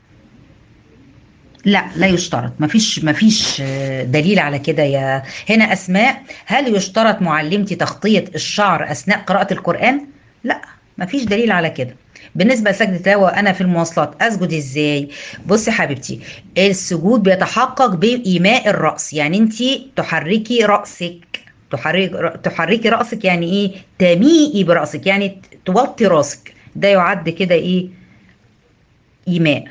لا لا يشترط مفيش مفيش دليل على كده يا هنا اسماء هل يشترط معلمتي تغطيه الشعر اثناء قراءه القران لا مفيش دليل على كده بالنسبه لسجد التلاوه انا في المواصلات اسجد ازاي بصي حبيبتي السجود بيتحقق بايماء الراس يعني انت تحركي راسك تحرك تحركي راسك يعني ايه تميئي براسك يعني توطي راسك ده يعد كده ايه ايماء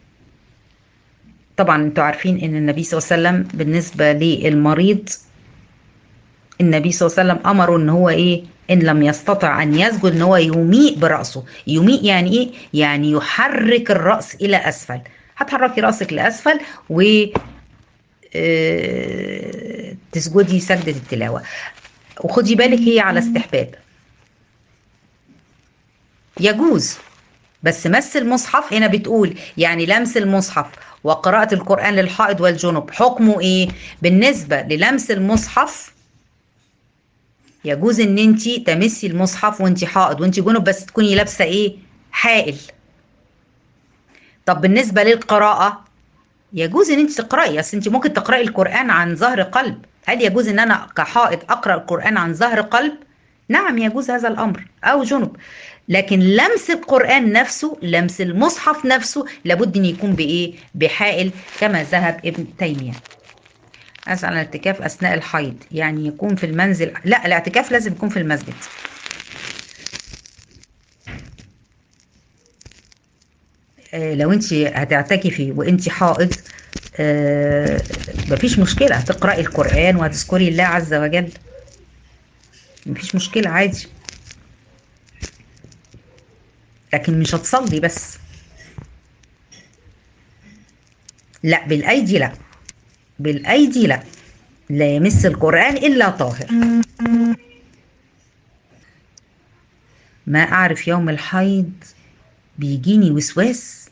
طبعا انتوا عارفين ان النبي صلى الله عليه وسلم بالنسبه للمريض النبي صلى الله عليه وسلم امره ان هو ايه ان لم يستطع ان يسجد ان هو يميء براسه يميء يعني ايه يعني يحرك الراس الى اسفل هتحركي راسك لاسفل و آه، تسجدي سجدة التلاوة وخدي بالك هي على استحباب يجوز بس مس المصحف هنا بتقول يعني لمس المصحف وقراءة القرآن للحائض والجنب حكمه ايه بالنسبة للمس المصحف يجوز ان انت تمسي المصحف وانت حائض وانت جنب بس تكوني لابسة ايه حائل طب بالنسبة للقراءة يجوز ان انت تقرأي اصل انت ممكن تقرأي القرآن عن ظهر قلب هل يجوز ان انا كحائض اقرأ القرآن عن ظهر قلب نعم يجوز هذا الامر او جنب لكن لمس القرآن نفسه لمس المصحف نفسه لابد ان يكون بايه بحائل كما ذهب ابن تيمية أسأل عن الاعتكاف أثناء الحيض يعني يكون في المنزل لا الاعتكاف لازم يكون في المسجد آه، لو انت هتعتكفي وانت حائض آه، مفيش مشكلة هتقرأي القرآن وهتذكري الله عز وجل مفيش مشكلة عادي لكن مش هتصلي بس لا بالأيدي لا بالأيدي لا لا يمس القرآن إلا طاهر ما أعرف يوم الحيض بيجيني وسواس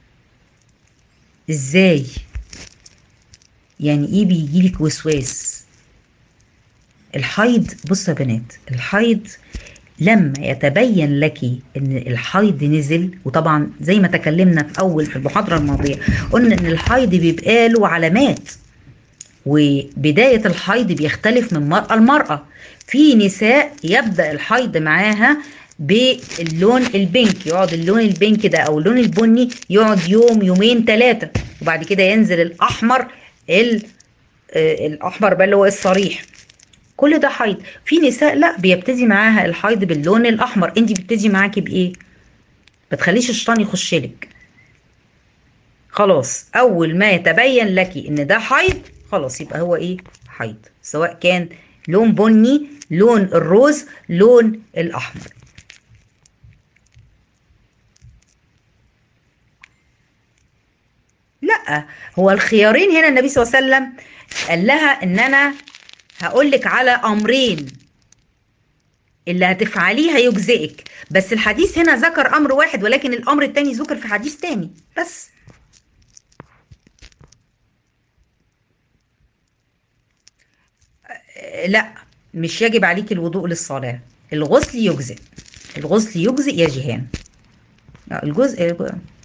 إزاي يعني إيه بيجيلك وسواس الحيض بصوا يا بنات الحيض لما يتبين لك ان الحيض نزل وطبعا زي ما تكلمنا في اول في المحاضره الماضيه قلنا ان الحيض بيبقى له علامات وبدايه الحيض بيختلف من مراه لمراه في نساء يبدا الحيض معاها باللون البنك يقعد اللون البنك ده او اللون البني يقعد يوم يومين ثلاثه وبعد كده ينزل الاحمر ال آه، الاحمر بقى اللي هو الصريح كل ده حيض في نساء لا بيبتدي معاها الحيض باللون الاحمر انت بتبتدي معاكي بايه ما تخليش الشيطان يخش لك خلاص اول ما يتبين لك ان ده حيض خلاص يبقى هو ايه حيض سواء كان لون بني لون الروز لون الاحمر لا هو الخيارين هنا النبي صلى الله عليه وسلم قال لها ان انا هقول لك على امرين اللي هتفعليه هيجزئك بس الحديث هنا ذكر امر واحد ولكن الامر التاني ذكر في حديث تاني بس آه، لا مش يجب عليك الوضوء للصلاة الغسل يجزئ الغسل يجزئ يا جيهان لا، الجزء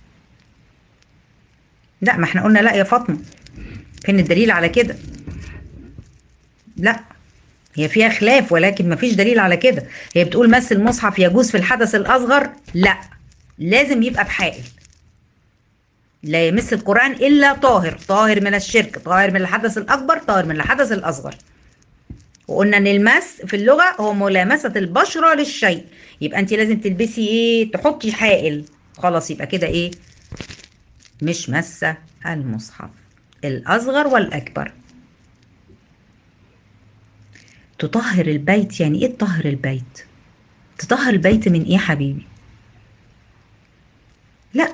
لا ما احنا قلنا لا يا فاطمة فين الدليل على كده لا هي فيها خلاف ولكن ما فيش دليل على كده هي بتقول مس المصحف يجوز في الحدث الأصغر لا لازم يبقى بحائل لا يمس القرآن إلا طاهر طاهر من الشرك طاهر من الحدث الأكبر طاهر من الحدث الأصغر وقلنا ان المس في اللغة هو ملامسة البشرة للشيء يبقى انت لازم تلبسي ايه تحطي حائل خلاص يبقى كده ايه مش مسة المصحف الأصغر والأكبر تطهر البيت يعني ايه تطهر البيت تطهر البيت من ايه حبيبي لا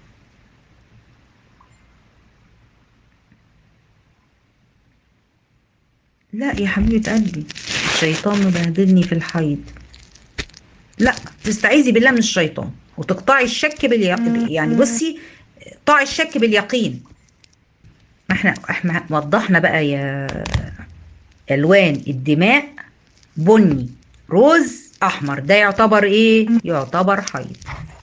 لا يا حبيبة قلبي الشيطان مبهدلني في الحيض لا تستعيذي بالله من الشيطان وتقطعي الشك باليقين يعني بصي قطعي الشك باليقين ما احنا احنا وضحنا بقى يا الوان الدماء بني روز احمر ده يعتبر ايه يعتبر حيض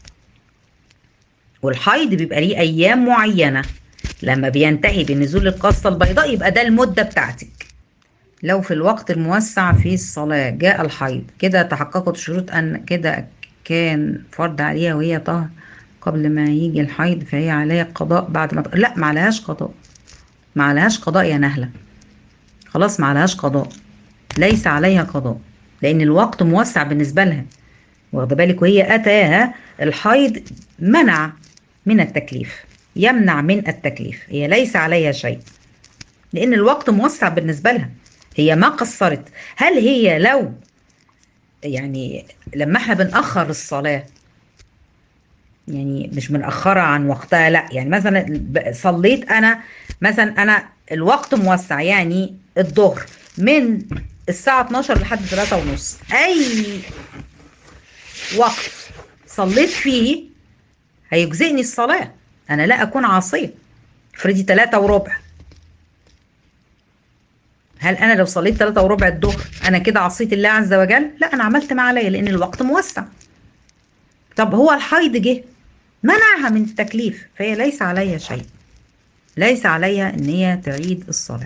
والحيض بيبقى ليه ايام معينه لما بينتهي بنزول القصه البيضاء يبقى ده المده بتاعتك لو في الوقت الموسع في الصلاه جاء الحيض كده تحققت شروط ان كده كان فرض عليها وهي طهر قبل ما يجي الحيض فهي عليها قضاء بعد ما لا ما عليهاش قضاء ما عليهاش قضاء يا نهله خلاص ما عليهاش قضاء ليس عليها قضاء لان الوقت موسع بالنسبه لها واخده بالك وهي اتاها الحيض منع من التكليف يمنع من التكليف هي ليس عليها شيء لان الوقت موسع بالنسبه لها هي ما قصرت هل هي لو يعني لما احنا بنأخر الصلاة يعني مش منأخرة عن وقتها لا يعني مثلا ب- صليت أنا مثلا أنا الوقت موسع يعني الظهر من الساعة 12 لحد 3 ونص أي وقت صليت فيه هيجزئني الصلاة أنا لا أكون عاصية افرضي 3 وربع هل انا لو صليت 3 وربع الظهر انا كده عصيت الله عز وجل لا انا عملت ما عليا لان الوقت موسع طب هو الحيض جه منعها من التكليف فهي ليس عليها شيء ليس عليها ان هي تعيد الصلاه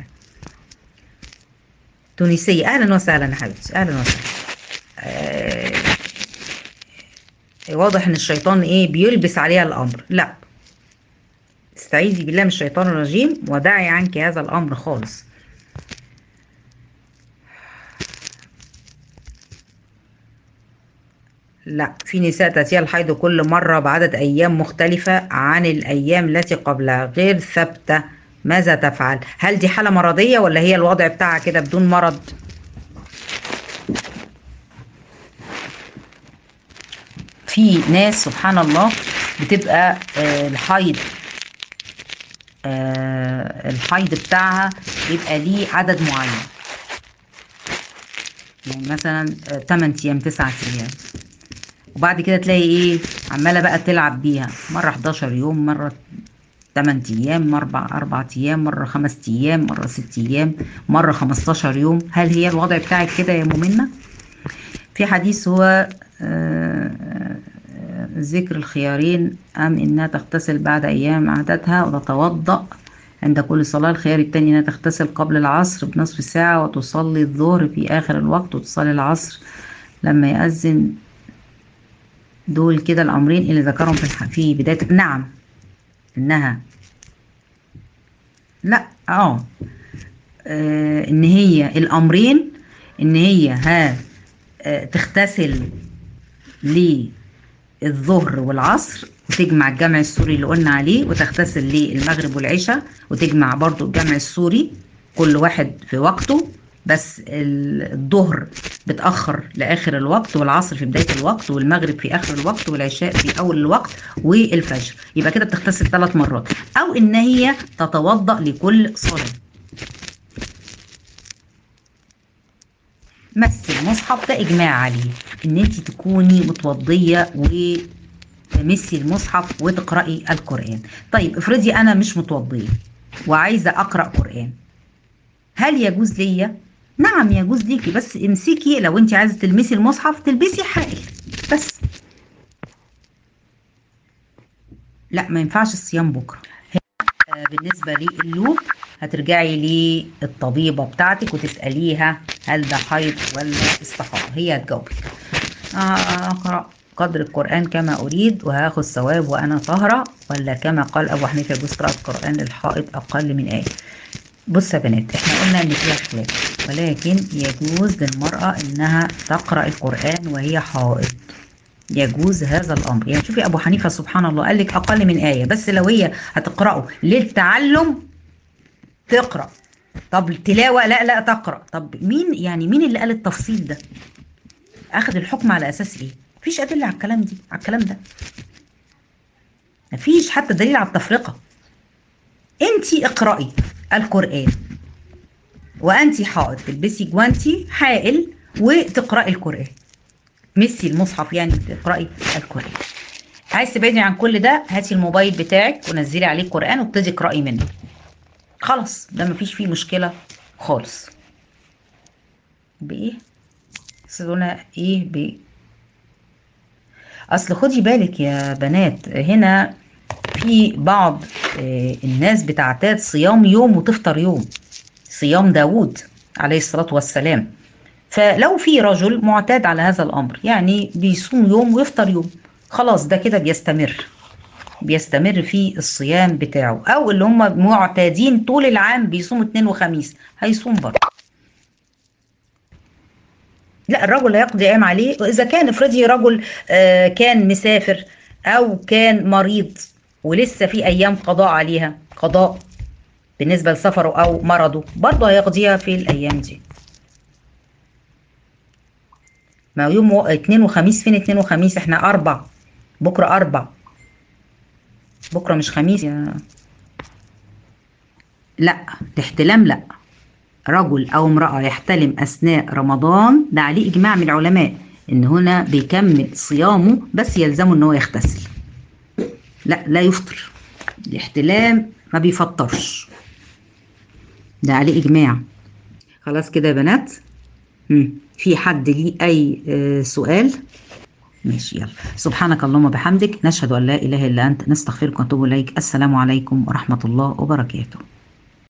تونسيه اهلا وسهلا يا حبيبتي اهلا وسهلا آه واضح ان الشيطان ايه بيلبس عليها الامر لا استعيذي بالله من الشيطان الرجيم ودعي عنك هذا الامر خالص لا في نساء تأتيها الحيض كل مرة بعدد أيام مختلفة عن الأيام التي قبلها غير ثابتة ماذا تفعل؟ هل دي حالة مرضية ولا هي الوضع بتاعها كده بدون مرض؟ في ناس سبحان الله بتبقى آه، الحيض آه، الحيض بتاعها بيبقى ليه عدد معين يعني مثلا 8 ايام 9 ايام وبعد كده تلاقي ايه عماله بقى تلعب بيها مره 11 يوم مره 8 ايام مره 4 ايام مره 5 ايام مره 6 ايام مره 15 يوم هل هي الوضع بتاعك كده يا مؤمنه في حديث هو آه، آه، ذكر الخيارين ام انها تغتسل بعد ايام عادتها وتتوضا عند كل صلاة الخيار التاني انها تغتسل قبل العصر بنصف ساعة وتصلي الظهر في آخر الوقت وتصلي العصر لما يأذن دول كده الأمرين اللي ذكرهم في الح... في بداية نعم إنها لا اه آه، إن هي الأمرين إن هي ها آه، تغتسل للظهر والعصر وتجمع الجمع السوري اللي قلنا عليه وتغتسل للمغرب والعشاء وتجمع برضو الجمع السوري كل واحد في وقته بس ال- الظهر بتأخر لآخر الوقت والعصر في بداية الوقت والمغرب في آخر الوقت والعشاء في أول الوقت والفجر يبقى كده بتغتسل ثلاث مرات أو إن هي تتوضأ لكل صلاة مس المصحف ده إجماع عليه إن أنت تكوني متوضية وتمسي المصحف وتقرأي القرآن طيب افرضي أنا مش متوضية وعايزة أقرأ قرآن هل يجوز ليا؟ نعم يجوز ليكي بس امسكي لو انت عايزه تلمسي المصحف تلبسي حائل بس لا ما ينفعش الصيام بكره هنا، آه، بالنسبه للوب هترجعي للطبيبه بتاعتك وتساليها هل ده حيض ولا استحاضه هي هتجاوبك آه، اقرا قدر القران كما اريد وهاخد ثواب وانا طاهره ولا كما قال ابو حنيفه يجوز قراءه القران للحائض اقل من ايه بص يا بنات احنا قلنا ان فيها خلاف ولكن يجوز للمرأة انها تقرأ القرآن وهي حائض يجوز هذا الامر يعني شوفي ابو حنيفة سبحان الله قال لك اقل من آية بس لو هي هتقرأه للتعلم تقرأ طب التلاوة لا لا تقرأ طب مين يعني مين اللي قال التفصيل ده اخذ الحكم على اساس ايه مفيش ادلة على الكلام دي على الكلام ده مفيش حتى دليل على التفرقة انت اقرأي القرآن وانت حائض تلبسي جوانتي حائل وتقرأي القرآن مسي المصحف يعني تقرأي القرآن عايز تبعدي عن كل ده هاتي الموبايل بتاعك ونزلي عليه القرآن وابتدي اقرأي منه خلاص ده مفيش فيه مشكلة خالص بإيه؟ سيدنا إيه ب أصل خدي بالك يا بنات هنا في بعض آه، الناس بتعتاد صيام يوم وتفطر يوم صيام داود عليه الصلاة والسلام فلو في رجل معتاد على هذا الأمر يعني بيصوم يوم ويفطر يوم خلاص ده كده بيستمر بيستمر في الصيام بتاعه أو اللي هم معتادين طول العام بيصوموا اثنين وخميس هيصوم برضه لا الرجل لا يقضي ايام عليه واذا كان افرضي رجل آه، كان مسافر او كان مريض ولسه في ايام قضاء عليها قضاء بالنسبه لسفره او مرضه برضه هيقضيها في الايام دي ما يوم و- اتنين وخميس فين اتنين وخميس احنا اربع بكره اربع بكرة مش خميس يا لا الاحتلام لا رجل أو امرأة يحتلم أثناء رمضان ده عليه إجماع من العلماء إن هنا بيكمل صيامه بس يلزمه إن هو يغتسل لا لا يفطر الاحتلام ما بيفطرش ده عليه إجماع خلاص كده يا بنات مم. في حد ليه أي آه سؤال ماشي يلا سبحانك اللهم وبحمدك نشهد أن لا إله إلا أنت نستغفرك ونتوب إليك السلام عليكم ورحمة الله وبركاته